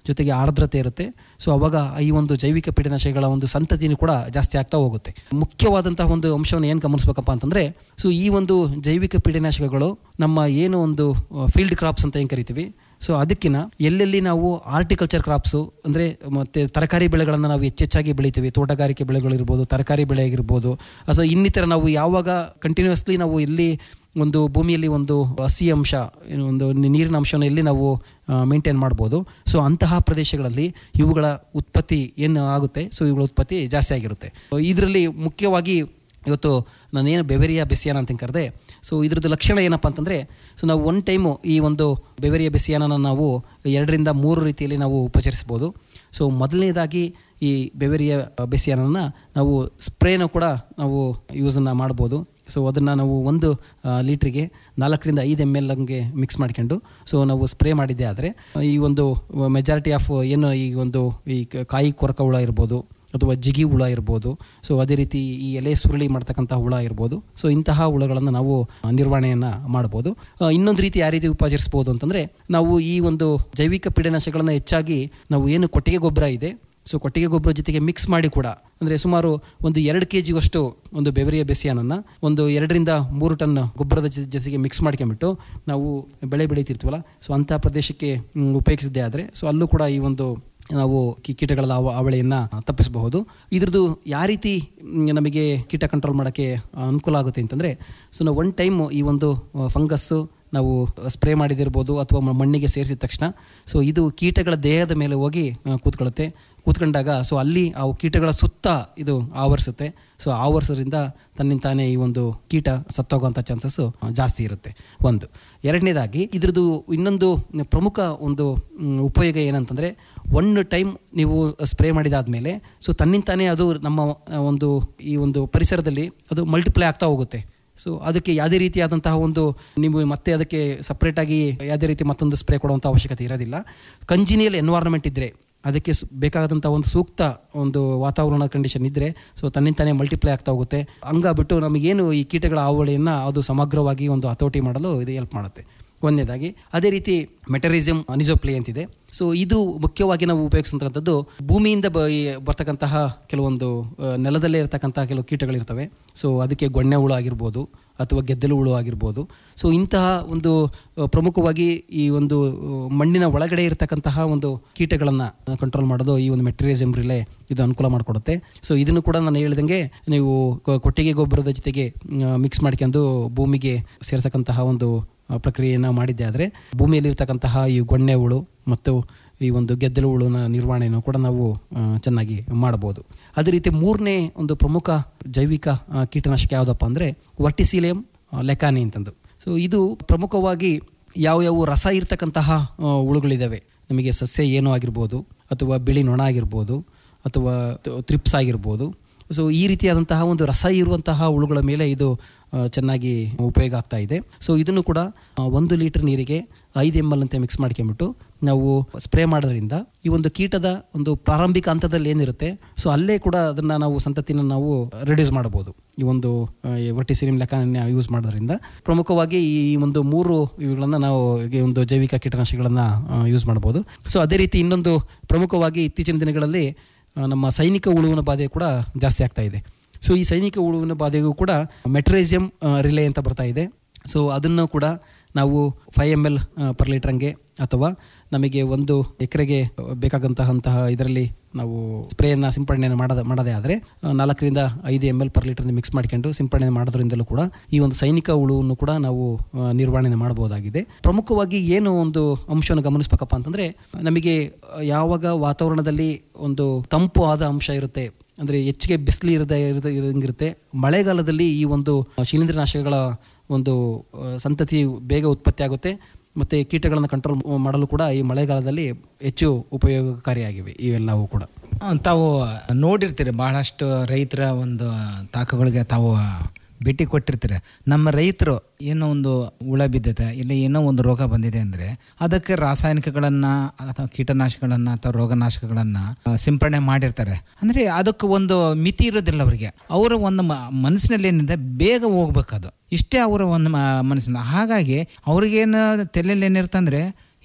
ಜೊತೆಗೆ ಆರ್ದ್ರತೆ ಇರುತ್ತೆ ಸೊ ಅವಾಗ ಈ ಒಂದು ಜೈವಿಕ ಪೀಡನಾಶಕಗಳ ಒಂದು ಸಂತತಿನೂ ಕೂಡ ಜಾಸ್ತಿ ಆಗ್ತಾ ಹೋಗುತ್ತೆ ಮುಖ್ಯವಾದಂತಹ ಒಂದು ಅಂಶವನ್ನು ಏನು ಗಮನಿಸ್ಬೇಕಪ್ಪ ಅಂತಂದರೆ ಸೊ ಈ ಒಂದು ಜೈವಿಕ ಪೀಡನಾಶಕಗಳು ನಮ್ಮ ಏನು ಒಂದು ಫೀಲ್ಡ್ ಕ್ರಾಪ್ಸ್ ಅಂತ ಏನು ಕರಿತೀವಿ ಸೊ ಅದಕ್ಕಿಂತ ಎಲ್ಲೆಲ್ಲಿ ನಾವು ಆರ್ಟಿಕಲ್ಚರ್ ಕ್ರಾಪ್ಸು ಅಂದರೆ ಮತ್ತು ತರಕಾರಿ ಬೆಳೆಗಳನ್ನು ನಾವು ಹೆಚ್ಚೆಚ್ಚಾಗಿ ಬೆಳಿತೀವಿ ತೋಟಗಾರಿಕೆ ಬೆಳೆಗಳಿರ್ಬೋದು ತರಕಾರಿ ಬೆಳೆ ಆಗಿರ್ಬೋದು ಅಥವಾ ಇನ್ನಿತರ ನಾವು ಯಾವಾಗ ಕಂಟಿನ್ಯೂಸ್ಲಿ ನಾವು ಎಲ್ಲಿ ಒಂದು ಭೂಮಿಯಲ್ಲಿ ಒಂದು ಹಸಿ ಅಂಶ ಏನು ಒಂದು ನೀರಿನ ಅಂಶವನ್ನು ಎಲ್ಲಿ ನಾವು ಮೇಂಟೈನ್ ಮಾಡ್ಬೋದು ಸೊ ಅಂತಹ ಪ್ರದೇಶಗಳಲ್ಲಿ ಇವುಗಳ ಉತ್ಪತ್ತಿ ಏನು ಆಗುತ್ತೆ ಸೊ ಇವುಗಳ ಉತ್ಪತ್ತಿ ಜಾಸ್ತಿ ಆಗಿರುತ್ತೆ ಇದರಲ್ಲಿ ಮುಖ್ಯವಾಗಿ ಇವತ್ತು ನಾನೇನು ಬೆವೆರಿಯಾ ಬೆಸಿಯಾನ ಅಂತ ಕರೆದೆ ಸೊ ಇದ್ರದ್ದು ಲಕ್ಷಣ ಏನಪ್ಪ ಅಂತಂದರೆ ಸೊ ನಾವು ಒನ್ ಟೈಮು ಈ ಒಂದು ಬೆವೆರಿಯಾ ಬೆಸಿಯಾನ ನಾವು ಎರಡರಿಂದ ಮೂರು ರೀತಿಯಲ್ಲಿ ನಾವು ಉಪಚರಿಸ್ಬೋದು ಸೊ ಮೊದಲನೇದಾಗಿ ಈ ಬೆವೆರಿಯಾ ಬೆಸಿಯಾನನ್ನು ನಾವು ಸ್ಪ್ರೇನ ಕೂಡ ನಾವು ಯೂಸನ್ನು ಮಾಡ್ಬೋದು ಸೊ ಅದನ್ನು ನಾವು ಒಂದು ಲೀಟ್ರಿಗೆ ನಾಲ್ಕರಿಂದ ಐದು ಎಮ್ ಎಲ್ ಹಂಗೆ ಮಿಕ್ಸ್ ಮಾಡ್ಕೊಂಡು ಸೊ ನಾವು ಸ್ಪ್ರೇ ಮಾಡಿದ್ದೆ ಆದರೆ ಈ ಒಂದು ಮೆಜಾರಿಟಿ ಆಫ್ ಏನು ಈ ಒಂದು ಈ ಕಾಯಿ ಕೊರಕ ಹುಳ ಇರ್ಬೋದು ಅಥವಾ ಜಿಗಿ ಹುಳ ಇರ್ಬೋದು ಸೊ ಅದೇ ರೀತಿ ಈ ಎಲೆ ಸುರುಳಿ ಮಾಡ್ತಕ್ಕಂಥ ಹುಳ ಇರ್ಬೋದು ಸೊ ಇಂತಹ ಹುಳಗಳನ್ನು ನಾವು ನಿರ್ವಹಣೆಯನ್ನು ಮಾಡ್ಬೋದು ಇನ್ನೊಂದು ರೀತಿ ಯಾವ ರೀತಿ ಉಪಚರಿಸ್ಬೋದು ಅಂತಂದರೆ ನಾವು ಈ ಒಂದು ಜೈವಿಕ ಪೀಡನಾಶಕಗಳನ್ನು ಹೆಚ್ಚಾಗಿ ನಾವು ಏನು ಕೊಟ್ಟಿಗೆ ಗೊಬ್ಬರ ಇದೆ ಸೊ ಕೊಟ್ಟಿಗೆ ಗೊಬ್ಬರ ಜೊತೆಗೆ ಮಿಕ್ಸ್ ಮಾಡಿ ಕೂಡ ಅಂದರೆ ಸುಮಾರು ಒಂದು ಎರಡು ಕೆ ಜಿಯಷ್ಟು ಒಂದು ಬೆವರಿಯ ಬೆಸಿಯಾನನ್ನು ಒಂದು ಎರಡರಿಂದ ಮೂರು ಟನ್ ಗೊಬ್ಬರದ ಜೊತೆಗೆ ಮಿಕ್ಸ್ ಮಾಡ್ಕೊಂಬಿಟ್ಟು ನಾವು ಬೆಳೆ ಬೆಳೀತಿರ್ತೀವಲ್ಲ ಸೊ ಅಂಥ ಪ್ರದೇಶಕ್ಕೆ ಉಪಯೋಗಿಸಿದ್ದೆ ಆದರೆ ಸೊ ಅಲ್ಲೂ ಕೂಡ ಈ ಒಂದು ನಾವು ಕೀಟಗಳ ಅವಳಿಯನ್ನು ತಪ್ಪಿಸಬಹುದು ಇದ್ರದ್ದು ಯಾವ ರೀತಿ ನಮಗೆ ಕೀಟ ಕಂಟ್ರೋಲ್ ಮಾಡೋಕ್ಕೆ ಅನುಕೂಲ ಆಗುತ್ತೆ ಅಂತಂದರೆ ಸೊ ನಾವು ಒನ್ ಟೈಮ್ ಈ ಒಂದು ಫಂಗಸ್ಸು ನಾವು ಸ್ಪ್ರೇ ಮಾಡಿದಿರ್ಬೋದು ಅಥವಾ ಮಣ್ಣಿಗೆ ಸೇರಿಸಿದ ತಕ್ಷಣ ಸೊ ಇದು ಕೀಟಗಳ ದೇಹದ ಮೇಲೆ ಹೋಗಿ ಕೂತ್ಕೊಳ್ಳುತ್ತೆ ಕೂತ್ಕೊಂಡಾಗ ಸೊ ಅಲ್ಲಿ ಆ ಕೀಟಗಳ ಸುತ್ತ ಇದು ಆವರಿಸುತ್ತೆ ಸೊ ಆವರಿಸೋದ್ರಿಂದ ತನ್ನಿಂತಾನೇ ಈ ಒಂದು ಕೀಟ ಸತ್ತೋಗುವಂಥ ಚಾನ್ಸಸ್ಸು ಜಾಸ್ತಿ ಇರುತ್ತೆ ಒಂದು ಎರಡನೇದಾಗಿ ಇದ್ರದ್ದು ಇನ್ನೊಂದು ಪ್ರಮುಖ ಒಂದು ಉಪಯೋಗ ಏನಂತಂದರೆ ಒನ್ ಟೈಮ್ ನೀವು ಸ್ಪ್ರೇ ಮಾಡಿದಾದ್ಮೇಲೆ ಸೊ ತನ್ನಿಂತಾನೇ ಅದು ನಮ್ಮ ಒಂದು ಈ ಒಂದು ಪರಿಸರದಲ್ಲಿ ಅದು ಮಲ್ಟಿಪ್ಲೈ ಆಗ್ತಾ ಹೋಗುತ್ತೆ ಸೊ ಅದಕ್ಕೆ ಯಾವುದೇ ರೀತಿಯಾದಂತಹ ಒಂದು ನೀವು ಮತ್ತೆ ಅದಕ್ಕೆ ಸಪ್ರೇಟಾಗಿ ಯಾವುದೇ ರೀತಿ ಮತ್ತೊಂದು ಸ್ಪ್ರೇ ಕೊಡುವಂಥ ಅವಶ್ಯಕತೆ ಇರೋದಿಲ್ಲ ಕಂಜಿನಿಯಲ್ ಎನ್ವೈರ್ಮೆಂಟ್ ಇದ್ದರೆ ಅದಕ್ಕೆ ಬೇಕಾದಂಥ ಒಂದು ಸೂಕ್ತ ಒಂದು ವಾತಾವರಣ ಕಂಡೀಷನ್ ಇದ್ದರೆ ಸೊ ತನ್ನಿಂತಾನೇ ಮಲ್ಟಿಪ್ಲೈ ಆಗ್ತಾ ಹೋಗುತ್ತೆ ಹಂಗಾಗ್ಬಿಟ್ಟು ನಮಗೇನು ಈ ಕೀಟಗಳ ಹಾವಳಿಯನ್ನು ಅದು ಸಮಗ್ರವಾಗಿ ಒಂದು ಹತೋಟಿ ಮಾಡಲು ಇದು ಹೆಲ್ಪ್ ಮಾಡುತ್ತೆ ಒಂದನೇದಾಗಿ ಅದೇ ರೀತಿ ಮೆಟರಿಸಮ್ ಅನಿಜೋಪ್ಲಿ ಅಂತಿದೆ ಸೊ ಇದು ಮುಖ್ಯವಾಗಿ ನಾವು ಉಪಯೋಗಿಸುವಂಥದ್ದು ಭೂಮಿಯಿಂದ ಬ ಬರ್ತಕ್ಕಂತಹ ಕೆಲವೊಂದು ನೆಲದಲ್ಲೇ ಇರತಕ್ಕಂತಹ ಕೆಲವು ಕೀಟಗಳಿರ್ತವೆ ಸೊ ಅದಕ್ಕೆ ಗೊಣ್ಣೆ ಹುಳು ಆಗಿರ್ಬೋದು ಅಥವಾ ಗೆದ್ದಲು ಹುಳು ಆಗಿರ್ಬೋದು ಸೊ ಇಂತಹ ಒಂದು ಪ್ರಮುಖವಾಗಿ ಈ ಒಂದು ಮಣ್ಣಿನ ಒಳಗಡೆ ಇರತಕ್ಕಂತಹ ಒಂದು ಕೀಟಗಳನ್ನು ಕಂಟ್ರೋಲ್ ಮಾಡೋದು ಈ ಒಂದು ಮೆಟೀರಿಯಲ್ಸ್ ರಿಲೇ ಇದು ಅನುಕೂಲ ಮಾಡಿಕೊಡುತ್ತೆ ಸೊ ಇದನ್ನು ಕೂಡ ನಾನು ಹೇಳಿದಂಗೆ ನೀವು ಕೊಟ್ಟಿಗೆ ಗೊಬ್ಬರದ ಜೊತೆಗೆ ಮಿಕ್ಸ್ ಮಾಡ್ಕೊಂಡು ಭೂಮಿಗೆ ಸೇರ್ಸಕ್ಕಂತಹ ಒಂದು ಪ್ರಕ್ರಿಯೆಯನ್ನು ಮಾಡಿದ್ದೆ ಆದರೆ ಭೂಮಿಯಲ್ಲಿರ್ತಕ್ಕಂತಹ ಈ ಗೊಣ್ಣೆ ಹುಳು ಮತ್ತು ಈ ಒಂದು ಗೆದ್ದಲು ಹುಳುನ ನಿರ್ವಹಣೆಯನ್ನು ಕೂಡ ನಾವು ಚೆನ್ನಾಗಿ ಮಾಡ್ಬೋದು ಅದೇ ರೀತಿ ಮೂರನೇ ಒಂದು ಪ್ರಮುಖ ಜೈವಿಕ ಕೀಟನಾಶಕ ಯಾವುದಪ್ಪ ಅಂದರೆ ವರ್ಟಿಸಿಲಿಯಂ ಲೆಕಾನಿ ಅಂತಂದು ಸೊ ಇದು ಪ್ರಮುಖವಾಗಿ ಯಾವ ಯಾವ ರಸ ಇರ್ತಕ್ಕಂತಹ ಹುಳುಗಳಿದ್ದಾವೆ ನಮಗೆ ಸಸ್ಯ ಏನೋ ಆಗಿರ್ಬೋದು ಅಥವಾ ಬಿಳಿ ನೊಣ ಆಗಿರ್ಬೋದು ಅಥವಾ ತ್ರಿಪ್ಸ್ ಆಗಿರ್ಬೋದು ಸೊ ಈ ರೀತಿಯಾದಂತಹ ಒಂದು ರಸ ಇರುವಂತಹ ಹುಳುಗಳ ಮೇಲೆ ಇದು ಚೆನ್ನಾಗಿ ಉಪಯೋಗ ಆಗ್ತಾ ಇದೆ ಸೊ ಇದನ್ನು ಕೂಡ ಒಂದು ಲೀಟರ್ ನೀರಿಗೆ ಐದು ಎಮ್ ಎಲ್ ಅಂತ ಮಿಕ್ಸ್ ಮಾಡ್ಕೊಂಬಿಟ್ಟು ನಾವು ಸ್ಪ್ರೇ ಮಾಡೋದ್ರಿಂದ ಈ ಒಂದು ಕೀಟದ ಒಂದು ಪ್ರಾರಂಭಿಕ ಹಂತದಲ್ಲಿ ಏನಿರುತ್ತೆ ಸೊ ಅಲ್ಲೇ ಕೂಡ ಅದನ್ನು ನಾವು ಸಂತತಿನ ನಾವು ರೆಡ್ಯೂಸ್ ಮಾಡ್ಬೋದು ಈ ಒಂದು ವರ್ಟಿಸಿನಿಮ್ ಲೆಕ್ಕನ ಯೂಸ್ ಮಾಡೋದ್ರಿಂದ ಪ್ರಮುಖವಾಗಿ ಈ ಒಂದು ಮೂರು ಇವುಗಳನ್ನು ನಾವು ಈ ಒಂದು ಜೈವಿಕ ಕೀಟನಾಶಕಗಳನ್ನು ಯೂಸ್ ಮಾಡ್ಬೋದು ಸೊ ಅದೇ ರೀತಿ ಇನ್ನೊಂದು ಪ್ರಮುಖವಾಗಿ ಇತ್ತೀಚಿನ ದಿನಗಳಲ್ಲಿ ನಮ್ಮ ಸೈನಿಕ ಹುಳುವಿನ ಬಾಧೆ ಕೂಡ ಜಾಸ್ತಿ ಆಗ್ತಾ ಇದೆ ಸೊ ಈ ಸೈನಿಕ ಹುಳುವಿನ ಬಾಧೆಗೂ ಕೂಡ ಮೆಟ್ರೇಸಿಯಂ ರಿಲೇ ಅಂತ ಬರ್ತಾ ಇದೆ ಸೊ ಅದನ್ನು ಕೂಡ ನಾವು ಫೈವ್ ಎಮ್ ಎಲ್ ಪರ್ ಲೀಟ್ರಂಗೆ ಅಥವಾ ನಮಗೆ ಒಂದು ಎಕರೆಗೆ ಬೇಕಾದಂತಹ ಇದರಲ್ಲಿ ನಾವು ಸ್ಪ್ರೇಯನ್ನು ಸಿಂಪಡಣೆಯನ್ನು ಮಾಡದ ಮಾಡದೇ ಆದರೆ ನಾಲ್ಕರಿಂದ ಐದು M L per litre mix ಮಾಡ್ಕೊಂಡು ಸಿಂಪಡಣೆ ಮಾಡೋದ್ರಿಂದಲೂ ಕೂಡ ಈ ಒಂದು ಸೈನಿಕ ಹುಳುವನ್ನು ಕೂಡ ನಾವು ನಿರ್ವಹಣೆ ಮಾಡಬಹುದಾಗಿದೆ ಪ್ರಮುಖವಾಗಿ ಏನು ಒಂದು ಅಂಶವನ್ನು ಗಮನಿಸ್ಬೇಕಪ್ಪ ಅಂತಂದರೆ ನಮಗೆ ಯಾವಾಗ ವಾತಾವರಣದಲ್ಲಿ ಒಂದು ತಂಪು ಆದ ಅಂಶ ಇರುತ್ತೆ ಅಂದರೆ ಹೆಚ್ಚಿಗೆ ಬಿಸಿಲು ಇರದೇ ಇರದ ಇರಂಗಿರುತ್ತೆ ಮಳೆಗಾಲದಲ್ಲಿ ಈ ಒಂದು ಶಿಲೀಂಧ್ರನಾಶಕಗಳ ಒಂದು ಸಂತತಿ ಬೇಗ ಉತ್ಪತ್ತಿ ಆಗುತ್ತೆ ಮತ್ತು ಕೀಟಗಳನ್ನು ಕಂಟ್ರೋಲ್ ಮಾಡಲು ಕೂಡ ಈ ಮಳೆಗಾಲದಲ್ಲಿ ಹೆಚ್ಚು ಉಪಯೋಗಕಾರಿಯಾಗಿವೆ ಇವೆಲ್ಲವೂ ಕೂಡ ತಾವು ನೋಡಿರ್ತೀರಿ ಬಹಳಷ್ಟು ರೈತರ ಒಂದು ತಾಕಗಳಿಗೆ ತಾವು ಭೇಟಿ ಕೊಟ್ಟಿರ್ತೀರಿ ನಮ್ಮ ರೈತರು ಏನೋ ಒಂದು ಹುಳ ಬಿದ್ದಿದೆ ಇಲ್ಲ ಏನೋ ಒಂದು ರೋಗ ಬಂದಿದೆ ಅಂದರೆ ಅದಕ್ಕೆ ರಾಸಾಯನಿಕಗಳನ್ನು ಅಥವಾ ಕೀಟನಾಶಕಗಳನ್ನು ಅಥವಾ ರೋಗನಾಶಕಗಳನ್ನು ಸಿಂಪಡಣೆ ಮಾಡಿರ್ತಾರೆ ಅಂದರೆ ಅದಕ್ಕೆ ಒಂದು ಮಿತಿ ಇರೋದಿಲ್ಲ ಅವರಿಗೆ ಅವರ ಒಂದು ಮನಸ್ಸಿನಲ್ಲಿ ಏನಿದೆ ಬೇಗ ಹೋಗ್ಬೇಕದು ಇಷ್ಟೇ ಅವರ ಒಂದು ಮನಸ್ಸಿನ ಹಾಗಾಗಿ ಅವ್ರಿಗೇನು ತಲೆಯಲ್ಲಿ ಏನಿರ್ತಂದ್ರೆ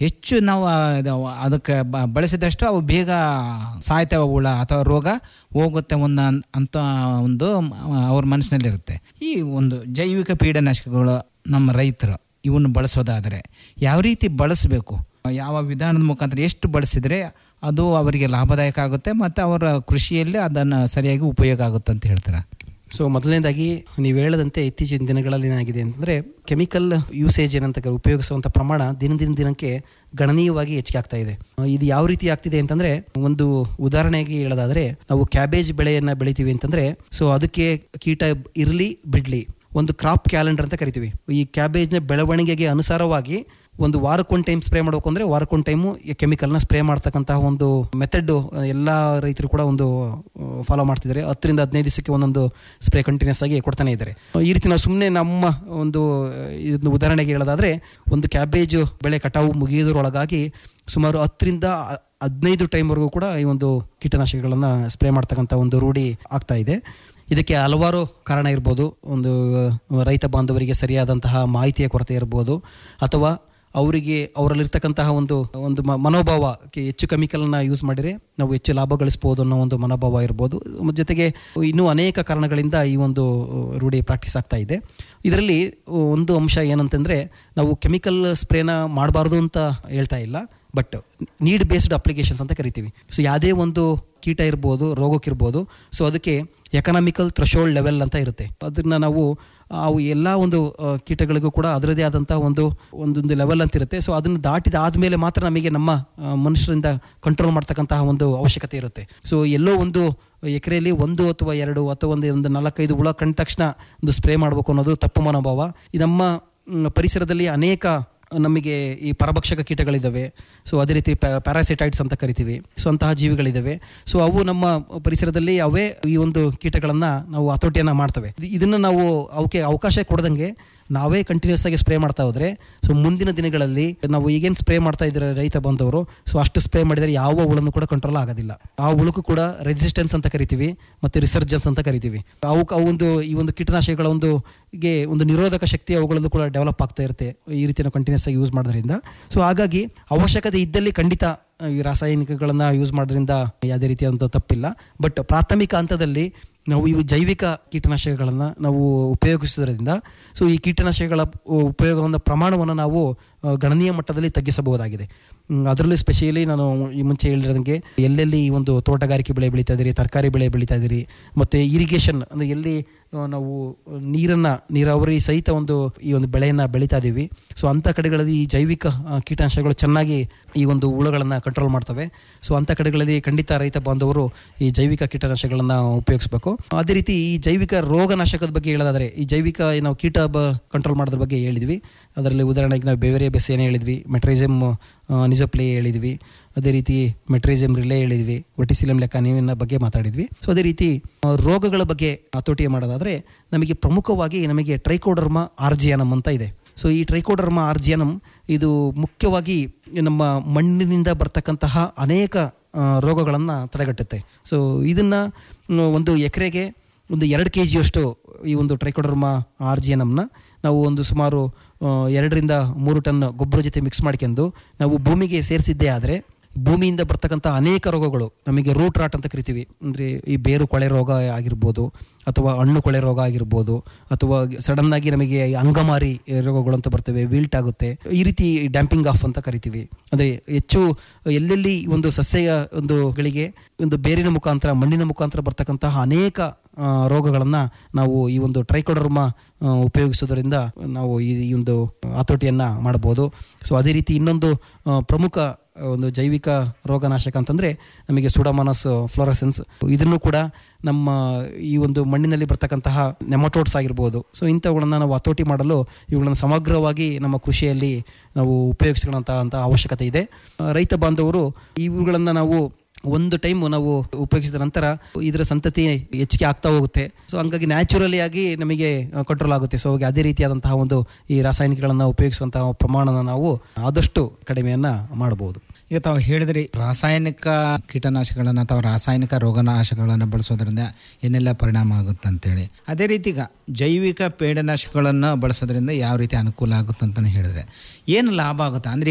ಹೆಚ್ಚು ನಾವು ಆ- ಅದು- ಅದಕ್ಕೆ ಬ- ಬಳಸಿದಷ್ಟು ಅವು ಬೇಗ ಸಾಯ್ತವೆ ಹುಳ ಅಥವಾ ರೋಗ ಹೋಗುತ್ತೆ ಒಂದು ಅನ್- ಅಂತ ಒಂದು ಮ- ಅವ್ರ ಮನಸ್ಸಿನಲ್ಲಿರುತ್ತೆ ಈ ಒಂದು ಜೈವಿಕ ಪೀಡನಾಶಕಗಳು ನಮ್ಮ ರೈತರು ಇವನ್ನು ಬಳಸೋದಾದರೆ ಯಾವ ರೀತಿ ಬಳಸಬೇಕು ಯಾವ ವಿಧಾನದ ಮುಖಾಂತರ ಎಷ್ಟು ಬಳಸಿದರೆ ಅದು ಅವರಿಗೆ ಲಾಭದಾಯಕ ಆಗುತ್ತೆ ಮತ್ತು ಅವರ ಕೃಷಿಯಲ್ಲಿ ಅದನ್ನು ಸರಿಯಾಗಿ ಉಪಯೋಗ ಆಗುತ್ತೆ ಅಂತ ಹೇಳ್ತಾರೆ ಸೊ ಮೊದಲನೇದಾಗಿ ನೀವು ಹೇಳದಂತೆ ಇತ್ತೀಚಿನ ದಿನಗಳಲ್ಲಿ ಏನಾಗಿದೆ ಅಂತಂದರೆ ಕೆಮಿಕಲ್ ಯೂಸೇಜ್ ಏನಂತ ಕರೀ- ಉಪಯೋಗಿಸುವಂಥ ಪ್ರಮಾಣ ದಿನದಿಂದ ದಿನಕ್ಕೆ ಗಣನೀಯವಾಗಿ ಹೆಚ್ಚಿಗೆ ಆಗ್ತಾ ಇದೆ ಆ, ಇದು ಯಾವ ರೀತಿ ಆಗ್ತಿದೆ ಅಂತಂದರೆ ಒಂದು ಉದಾಹರಣೆಗೆ ಹೇಳೋದಾದರೆ ನಾವು ಕ್ಯಾಬೇಜ್ ಬೆಳೆಯನ್ನು ಬೆಳಿತೀವಿ ಅಂತಂದರೆ ಸೊ ಅದಕ್ಕೆ ಕೀಟ ಇರಲಿ ಬಿಡಲಿ ಒಂದು ಕ್ರಾಪ್ ಕ್ಯಾಲೆಂಡರ್ ಅಂತ ಕರಿತೀವಿ ಈ ಕ್ಯಾಬೇಜ್ನ ಬೆಳವಣಿಗೆಗೆ ಅನುಸಾರವಾಗಿ ಒಂದು ವಾರಕ್ಕೊಂದು ಟೈಮ್ ಸ್ಪ್ರೇ ಮಾಡಬೇಕು ಅಂದರೆ ವಾರಕ್ಕೊಂದು ಟೈಮು ಈ ಕೆಮಿಕಲ್ನ ಸ್ಪ್ರೇ ಮಾಡ್ತಕ್ಕಂತಹ ಒಂದು ಮೆಥಡ್ ಎಲ್ಲ ರೈತರು ಕೂಡ ಒಂದು ಫಾಲೋ ಮಾಡ್ತಿದ್ದಾರೆ ಹತ್ತರಿಂದ ಹದಿನೈದು ದಿವಸಕ್ಕೆ ಒಂದೊಂದು ಸ್ಪ್ರೇ ಕಂಟಿನ್ಯೂಸ್ ಆಗಿ ಕೊಡ್ತಾನೆ ಇದ್ದಾರೆ ಈ ರೀತಿ ನಾವು ಸುಮ್ಮನೆ ನಮ್ಮ ಒಂದು ಇದನ್ನು ಉದಾಹರಣೆಗೆ ಹೇಳೋದಾದರೆ ಒಂದು ಕ್ಯಾಬೇಜು ಬೆಳೆ ಕಟಾವು ಮುಗಿಯೋದ್ರೊಳಗಾಗಿ ಸುಮಾರು ಹತ್ತರಿಂದ ಹದಿನೈದು ಟೈಮ್ವರೆಗೂ ಕೂಡ ಈ ಒಂದು ಕೀಟನಾಶಕಗಳನ್ನು ಸ್ಪ್ರೇ ಮಾಡ್ತಕ್ಕಂಥ ಒಂದು ರೂಢಿ ಆಗ್ತಾ ಇದೆ ಇದಕ್ಕೆ ಹಲವಾರು ಕಾರಣ ಇರ್ಬೋದು ಒಂದು ರೈತ ಬಾಂಧವರಿಗೆ ಸರಿಯಾದಂತಹ ಮಾಹಿತಿಯ ಕೊರತೆ ಇರ್ಬೋದು ಅಥವಾ ಅವರಿಗೆ ಅವರಲ್ಲಿರ್ತಕ್ಕಂತಹ ಒಂದು ಒಂದು ಮ- ಮನೋಭಾವ ಕೆ- ಹೆಚ್ಚು ಕೆಮಿಕಲ್ನ ಯೂಸ್ ಮಾಡಿದರೆ ನಾವು ಹೆಚ್ಚು ಲಾಭ ಗಳಿಸ್ಬೋದು ಅನ್ನೋ ಒಂದು ಮನೋಭಾವ ಇರ್ಬೋದು ಮ- ಜೊತೆಗೆ ಇನ್ನೂ ಅನೇಕ ಕಾರಣಗಳಿಂದ ಈ ಒಂದು ರೂಢಿ ಪ್ರಾಕ್ಟೀಸ್ ಆಗ್ತಾ ಇದೆ ಇದರಲ್ಲಿ ಒಂದು ಅಂಶ ಏನಂತಂದರೆ ನಾವು ಕೆಮಿಕಲ್ ಸ್ಪ್ರೇನ ಮಾಡಬಾರ್ದು ಅಂತ ಹೇಳ್ತಾ ಇಲ್ಲ ಬಟ್ ನೀಡ್ ಬೇಸ್ಡ್ ಅಪ್ಲಿಕೇಶನ್ಸ್ ಅಂತ ಕರಿತೀವಿ ಸೊ ಯಾವುದೇ ಒಂದು ಕೀಟ ಇರ್ಬೋದು ರೋಗಕ್ಕಿರ್ಬೋದು ಸೊ ಅದಕ್ಕೆ ಎಕನಾಮಿಕಲ್ ಥ್ರೆಶೋಲ್ಡ್ ಲೆವೆಲ್ ಅಂತ ಇರುತ್ತೆ ಅದನ್ನು ನಾವು ಅವು ಎಲ್ಲ ಒಂದು ಆ, ಕೀಟಗಳಿಗೂ ಕೂಡ ಅದರದೇ ಆದಂಥ ಒಂದು ಒಂದೊಂದು ಲೆವೆಲ್ ಅಂತ ಇರುತ್ತೆ ಸೊ ಅದನ್ನು ದಾಟಿದ ಆದಮೇಲೆ ಮಾತ್ರ ನಮಗೆ ನಮ್ಮ ಆ, ಮನುಷ್ಯರಿಂದ ಕಂಟ್ರೋಲ್ ಮಾಡ್ತಕ್ಕಂತಹ ಒಂದು ಅವಶ್ಯಕತೆ ಇರುತ್ತೆ ಸೊ ಎಲ್ಲೋ ಒಂದು ಎಕರೆಯಲ್ಲಿ ಒಂದು ಅಥವಾ ಎರಡು ಅಥವಾ ಒಂದು ಒಂದು ನಾಲ್ಕೈದು ಹುಳ ಕಂಡ ತಕ್ಷಣ ಒಂದು ಸ್ಪ್ರೇ ಮಾಡಬೇಕು ಅನ್ನೋದು ತಪ್ಪು ಮನೋಭಾವ ಈ ನಮ್ಮ ಮ್, ಪರಿಸರದಲ್ಲಿ ಅನೇಕ ನಮಗೆ ಈ ಪರಭಕ್ಷಕ ಕೀಟಗಳಿದ್ದಾವೆ ಸೊ ಅದೇ ರೀತಿ ಪ್ಯಾರಾಸಿಟೈಡ್ಸ್ ಅಂತ ಕರಿತೀವಿ ಸೊ ಅಂತಹ ಜೀವಿಗಳಿದ್ದಾವೆ ಸೊ ಅವು ನಮ್ಮ ಪರಿಸರದಲ್ಲಿ ಅವೇ ಈ ಒಂದು ಕೀಟಗಳನ್ನು ನಾವು ಹತೋಟಿಯನ್ನು ಮಾಡ್ತವೆ ಇದು- ಇದನ್ನು ನಾವು ಅವಕ್ಕೆ ಅವಕಾಶ ಕೊಡದಂಗೆ ನಾವೇ ಕಂಟಿನ್ಯೂಸ್ ಆಗಿ ಸ್ಪ್ರೇ ಮಾಡ್ತಾ ಹೋದರೆ ಸೊ ಮುಂದಿನ ದಿನಗಳಲ್ಲಿ ನಾವು ಈಗೇನು ಸ್ಪ್ರೇ ಮಾಡ್ತಾ ಇದ್ದಾರೆ ರೈತ ಬಂದವರು ಸೊ ಅಷ್ಟು ಸ್ಪ್ರೇ ಮಾಡಿದರೆ ಯಾವ ಹುಳನ್ನು ಕೂಡ ಕಂಟ್ರೋಲ್ ಆಗೋದಿಲ್ಲ ಆ ಹುಳಕ್ಕೂ ಕೂಡ ರೆಸಿಸ್ಟೆನ್ಸ್ ಅಂತ ಕರಿತೀವಿ ಮತ್ತು ರಿಸರ್ಜೆನ್ಸ್ ಅಂತ ಕರಿತೀವಿ ಅವಕ್ಕೆ ಅವು ಒಂದು ಈ ಒಂದು ಕೀಟನಾಶಕಗಳ ಒಂದು ಗೆ ಒಂದು ನಿರೋಧಕ ಶಕ್ತಿ ಅವುಗಳಲ್ಲೂ ಕೂಡ ಡೆವಲಪ್ ಆಗ್ತಾ ಇರುತ್ತೆ ಈ ರೀತಿ ನಾವು ಕಂಟಿನ್ಯೂಸ್ ಆಗಿ ಯೂಸ್ ಮಾಡೋದ್ರಿಂದ ಸೊ ಹಾಗಾಗಿ ಅವಶ್ಯಕತೆ ಇದ್ದಲ್ಲಿ ಖಂಡಿತ ಈ ರಾಸಾಯನಿಕಗಳನ್ನು ಯೂಸ್ ಮಾಡೋದ್ರಿಂದ ಯಾವುದೇ ರೀತಿಯಾದಂಥ ತಪ್ಪಿಲ್ಲ ಬಟ್ ಪ್ರಾಥಮಿಕ ಹಂತದಲ್ಲಿ ನಾವು ಇವು ಜೈವಿಕ ಕೀಟನಾಶಕಗಳನ್ನು ನಾವು ಉಪಯೋಗಿಸೋದ್ರಿಂದ ಸೊ ಈ ಕೀಟನಾಶಕಗಳ ಉಪಯೋಗದ ಪ್ರಮಾಣವನ್ನು ನಾವು ಆ, ಗಣನೀಯ ಮಟ್ಟದಲ್ಲಿ ತಗ್ಗಿಸಬಹುದಾಗಿದೆ ಹ್ಮ್, ಅದರಲ್ಲೂ ಸ್ಪೆಷಲಿ ನಾನು ಈ ಮುಂಚೆ ಹೇಳಿದಂಗೆ ಎಲ್ಲೆಲ್ಲಿ ಈ ಒಂದು ತೋಟಗಾರಿಕೆ ಬೆಳೆ ಬೆಳೀತಾ ಇದ್ದೀರಿ ತರಕಾರಿ ಬೆಳೆ ಬೆಳೀತಾ ಇದ್ದೀರಿ ಮತ್ತು ಇರಿಗೇಷನ್ ಅಂದರೆ ಎಲ್ಲಿ ಆ, ನಾವು ನೀರನ್ನು ನೀರಾವರಿ ಸಹಿತ ಒಂದು ಈ ಒಂದು ಬೆಳೆಯನ್ನು ಬೆಳೀತಾ ಇದ್ದೀವಿ ಸೊ ಅಂಥ ಕಡೆಗಳಲ್ಲಿ ಈ ಜೈವಿಕ ಆ, ಕೀಟನಾಶಕಗಳು ಚೆನ್ನಾಗಿ ಈ ಒಂದು ಹುಳುಗಳನ್ನು ಕಂಟ್ರೋಲ್ ಮಾಡ್ತವೆ ಸೊ ಅಂಥ ಕಡೆಗಳಲ್ಲಿ ಖಂಡಿತ ರೈತ ಬಾಂಧವರು ಈ ಜೈವಿಕ ಕೀಟನಾಶಕಗಳನ್ನು ಉಪಯೋಗಿಸಬೇಕು ಅದೇ ರೀತಿ ಈ ಜೈವಿಕ ರೋಗನಾಶಕದ ಬಗ್ಗೆ ಹೇಳೋದಾದರೆ ಈ ಜೈವಿಕ ನಾವು ಕೀಟ ಬ ಕಂಟ್ರೋಲ್ ಮಾಡೋದ್ರ ಬಗ್ಗೆ ಹೇಳಿದ್ವಿ ಅದರಲ್ಲಿ ಉದಾಹರಣೆಗೆ ನಾವು ಬೇವರೆ ಬೆಸೆಯನ್ನು ಹೇಳಿದ್ವಿ ಮೆಟ್ರೈಸಮ್ ನಿಜಪ್ಲೇ ಹೇಳಿದ್ವಿ ಅದೇ ರೀತಿ ಮೆಟ್ರೈಸಮ್ ರಿಲೇ ಹೇಳಿದ್ವಿ ಒಟಿಸಿಲಮ್ ಲೆಕ್ಕ ನೀವಿನ ಬಗ್ಗೆ ಮಾತಾಡಿದ್ವಿ ಸೊ ಅದೇ ರೀತಿ ಆ, ರೋಗಗಳ ಬಗ್ಗೆ ಹತೋಟಿ ಮಾಡೋದಾದರೆ ನಮಗೆ ಪ್ರಮುಖವಾಗಿ ನಮಗೆ ಟ್ರೈಕೋಡರ್ಮ ಆರ್ಜಿಯಾನಮ್ ಅಂತ ಇದೆ ಸೊ ಈ ಟ್ರೈಕೋಡರ್ಮ ಆರ್ಜಿಯಾನಮ್ ಇದು ಮುಖ್ಯವಾಗಿ ನಮ್ಮ ಮಣ್ಣಿನಿಂದ ಬರ್ತಕ್ಕಂತಹ ಅನೇಕ ರೋಗಗಳನ್ನು ತಡೆಗಟ್ಟುತ್ತೆ ಸೊ ಇದನ್ನು ಒಂದು ಎಕರೆಗೆ ಒಂದು ಎರಡು ಕೆ ಜಿಯಷ್ಟು ಈ ಒಂದು ಟ್ರೈಕೋಡರ್ಮ ಆರ್ಜಿಯನಮ್ನ ನಾವು ಒಂದು ಸುಮಾರು ಆ, ಎರಡರಿಂದ ಮೂರು ಟನ್ ಗೊಬ್ಬರ ಜೊತೆ ಮಿಕ್ಸ್ ಮಾಡ್ಕೊಂಡು ನಾವು ಭೂಮಿಗೆ ಸೇರಿಸಿದ್ದೇ ಆದರೆ ಭೂಮಿಯಿಂದ ಬರ್ತಕ್ಕಂಥ ಅನೇಕ ರೋಗಗಳು ನಮಗೆ ರೂಟ್ ರಾಟ್ ಅಂತ ಕರಿತೀವಿ ಅಂದರೆ ಈ ಬೇರು ಕೊಳೆ ರೋಗ ಆಗಿರ್ಬೋದು ಅಥವಾ ಹಣ್ಣು ಕೊಳೆ ರೋಗ ಆಗಿರ್ಬೋದು ಅಥವಾ ಸಡನ್ನಾಗಿ ನಮಗೆ ಈ ಅಂಗಮಾರಿ ರೋಗಗಳು ಅಂತ ಬರ್ತವೆ ವಿಲ್ಟ್ ಆಗುತ್ತೆ ಈ ರೀತಿ ಡ್ಯಾಂಪಿಂಗ್ ಆಫ್ ಅಂತ ಕರಿತೀವಿ ಅಂದರೆ ಹೆಚ್ಚು ಎಲ್ಲೆಲ್ಲಿ ಈ ಒಂದು ಸಸ್ಯ ಒಂದು ಗಳಿಗೆ ಒಂದು ಬೇರಿನ ಮುಖಾಂತರ ಮಣ್ಣಿನ ಮುಖಾಂತರ ಬರ್ತಕ್ಕಂತಹ ಅನೇಕ ರೋಗಗಳನ್ನು ನಾವು ಈ ಒಂದು ಟ್ರೈಕೋಡರ್ಮ ಆ, ಉಪಯೋಗಿಸೋದ್ರಿಂದ ನಾವು ಈ ಈ ಒಂದು ಹತೋಟಿಯನ್ನು ಮಾಡ್ಬೋದು ಸೊ ಅದೇ ರೀತಿ ಇನ್ನೊಂದು ಆ, ಪ್ರಮುಖ ಒಂದು ಜೈವಿಕ ರೋಗನಾಶಕ ಅಂತಂದರೆ ನಮಗೆ ಸುಡಮಾನಸ್ ಫ್ಲೋರಸೆನ್ಸ್ ಇದನ್ನು ಕೂಡ ನಮ್ಮ ಈ ಒಂದು ಮಣ್ಣಿನಲ್ಲಿ ಬರ್ತಕ್ಕಂತಹ ನೆಮಟೋಡ್ಸ್ ಆಗಿರ್ಬೋದು ಸೊ ಇಂಥವುಗಳನ್ನು ನಾವು ಹತೋಟಿ ಮಾಡಲು ಇವುಗಳನ್ನು ಸಮಗ್ರವಾಗಿ ನಮ್ಮ ಕೃಷಿಯಲ್ಲಿ ನಾವು ಉಪಯೋಗಿಸ್ಕೊಳ್ಳೋಂಥ ಅಂತ ಅವಶ್ಯಕತೆ ಇದೆ ಆ, ರೈತ ಬಾಂಧವರು ಇವುಗಳನ್ನು ನಾವು ಒಂದು ಟೈಮ್ ನಾವು ಉಪಯೋಗಿಸಿದ ನಂತರ ಇದರ ಸಂತತಿ ಹೆಚ್ಚಿಗೆ ಆಗ್ತಾ ಹೋಗುತ್ತೆ ಸೊ ಹಂಗಾಗಿ ನ್ಯಾಚುರಲಿ ಆಗಿ ನಮಗೆ ಕಂಟ್ರೋಲ್ ಆಗುತ್ತೆ ಸೊ ಹಾಗೆ ಅದೇ ರೀತಿಯಾದಂತಹ ಒಂದು ಈ ರಾಸಾಯನಿಕಗಳನ್ನು ಉಪಯೋಗಿಸುವಂತಹ ಪ್ರಮಾಣನ ನಾವು ಆದಷ್ಟು ಕಡಿಮೆಯನ್ನು ಮಾಡಬಹುದು ಈಗ ತಾವು ಹೇಳಿದ್ರಿ ರಾಸಾಯನಿಕ ಕೀಟನಾಶಕಗಳನ್ನು ಅಥವಾ ರಾಸಾಯನಿಕ ರೋಗನಾಶಕಗಳನ್ನು ಬಳಸೋದ್ರಿಂದ ಏನೆಲ್ಲ ಪರಿಣಾಮ ಆಗುತ್ತೆ ಅಂತೇಳಿ ಅದೇ ರೀತಿ ಈಗ ಜೈವಿಕ ಪೀಡನಾಶಕಗಳನ್ನು ಬಳಸೋದ್ರಿಂದ ಯಾವ ರೀತಿ ಅನುಕೂಲ ಆಗುತ್ತೆ ಅಂತಲೇ ಹೇಳಿದ್ರೆ ಏನು ಲಾಭ ಆಗುತ್ತೆ ಅಂದ್ರೆ ಈಗ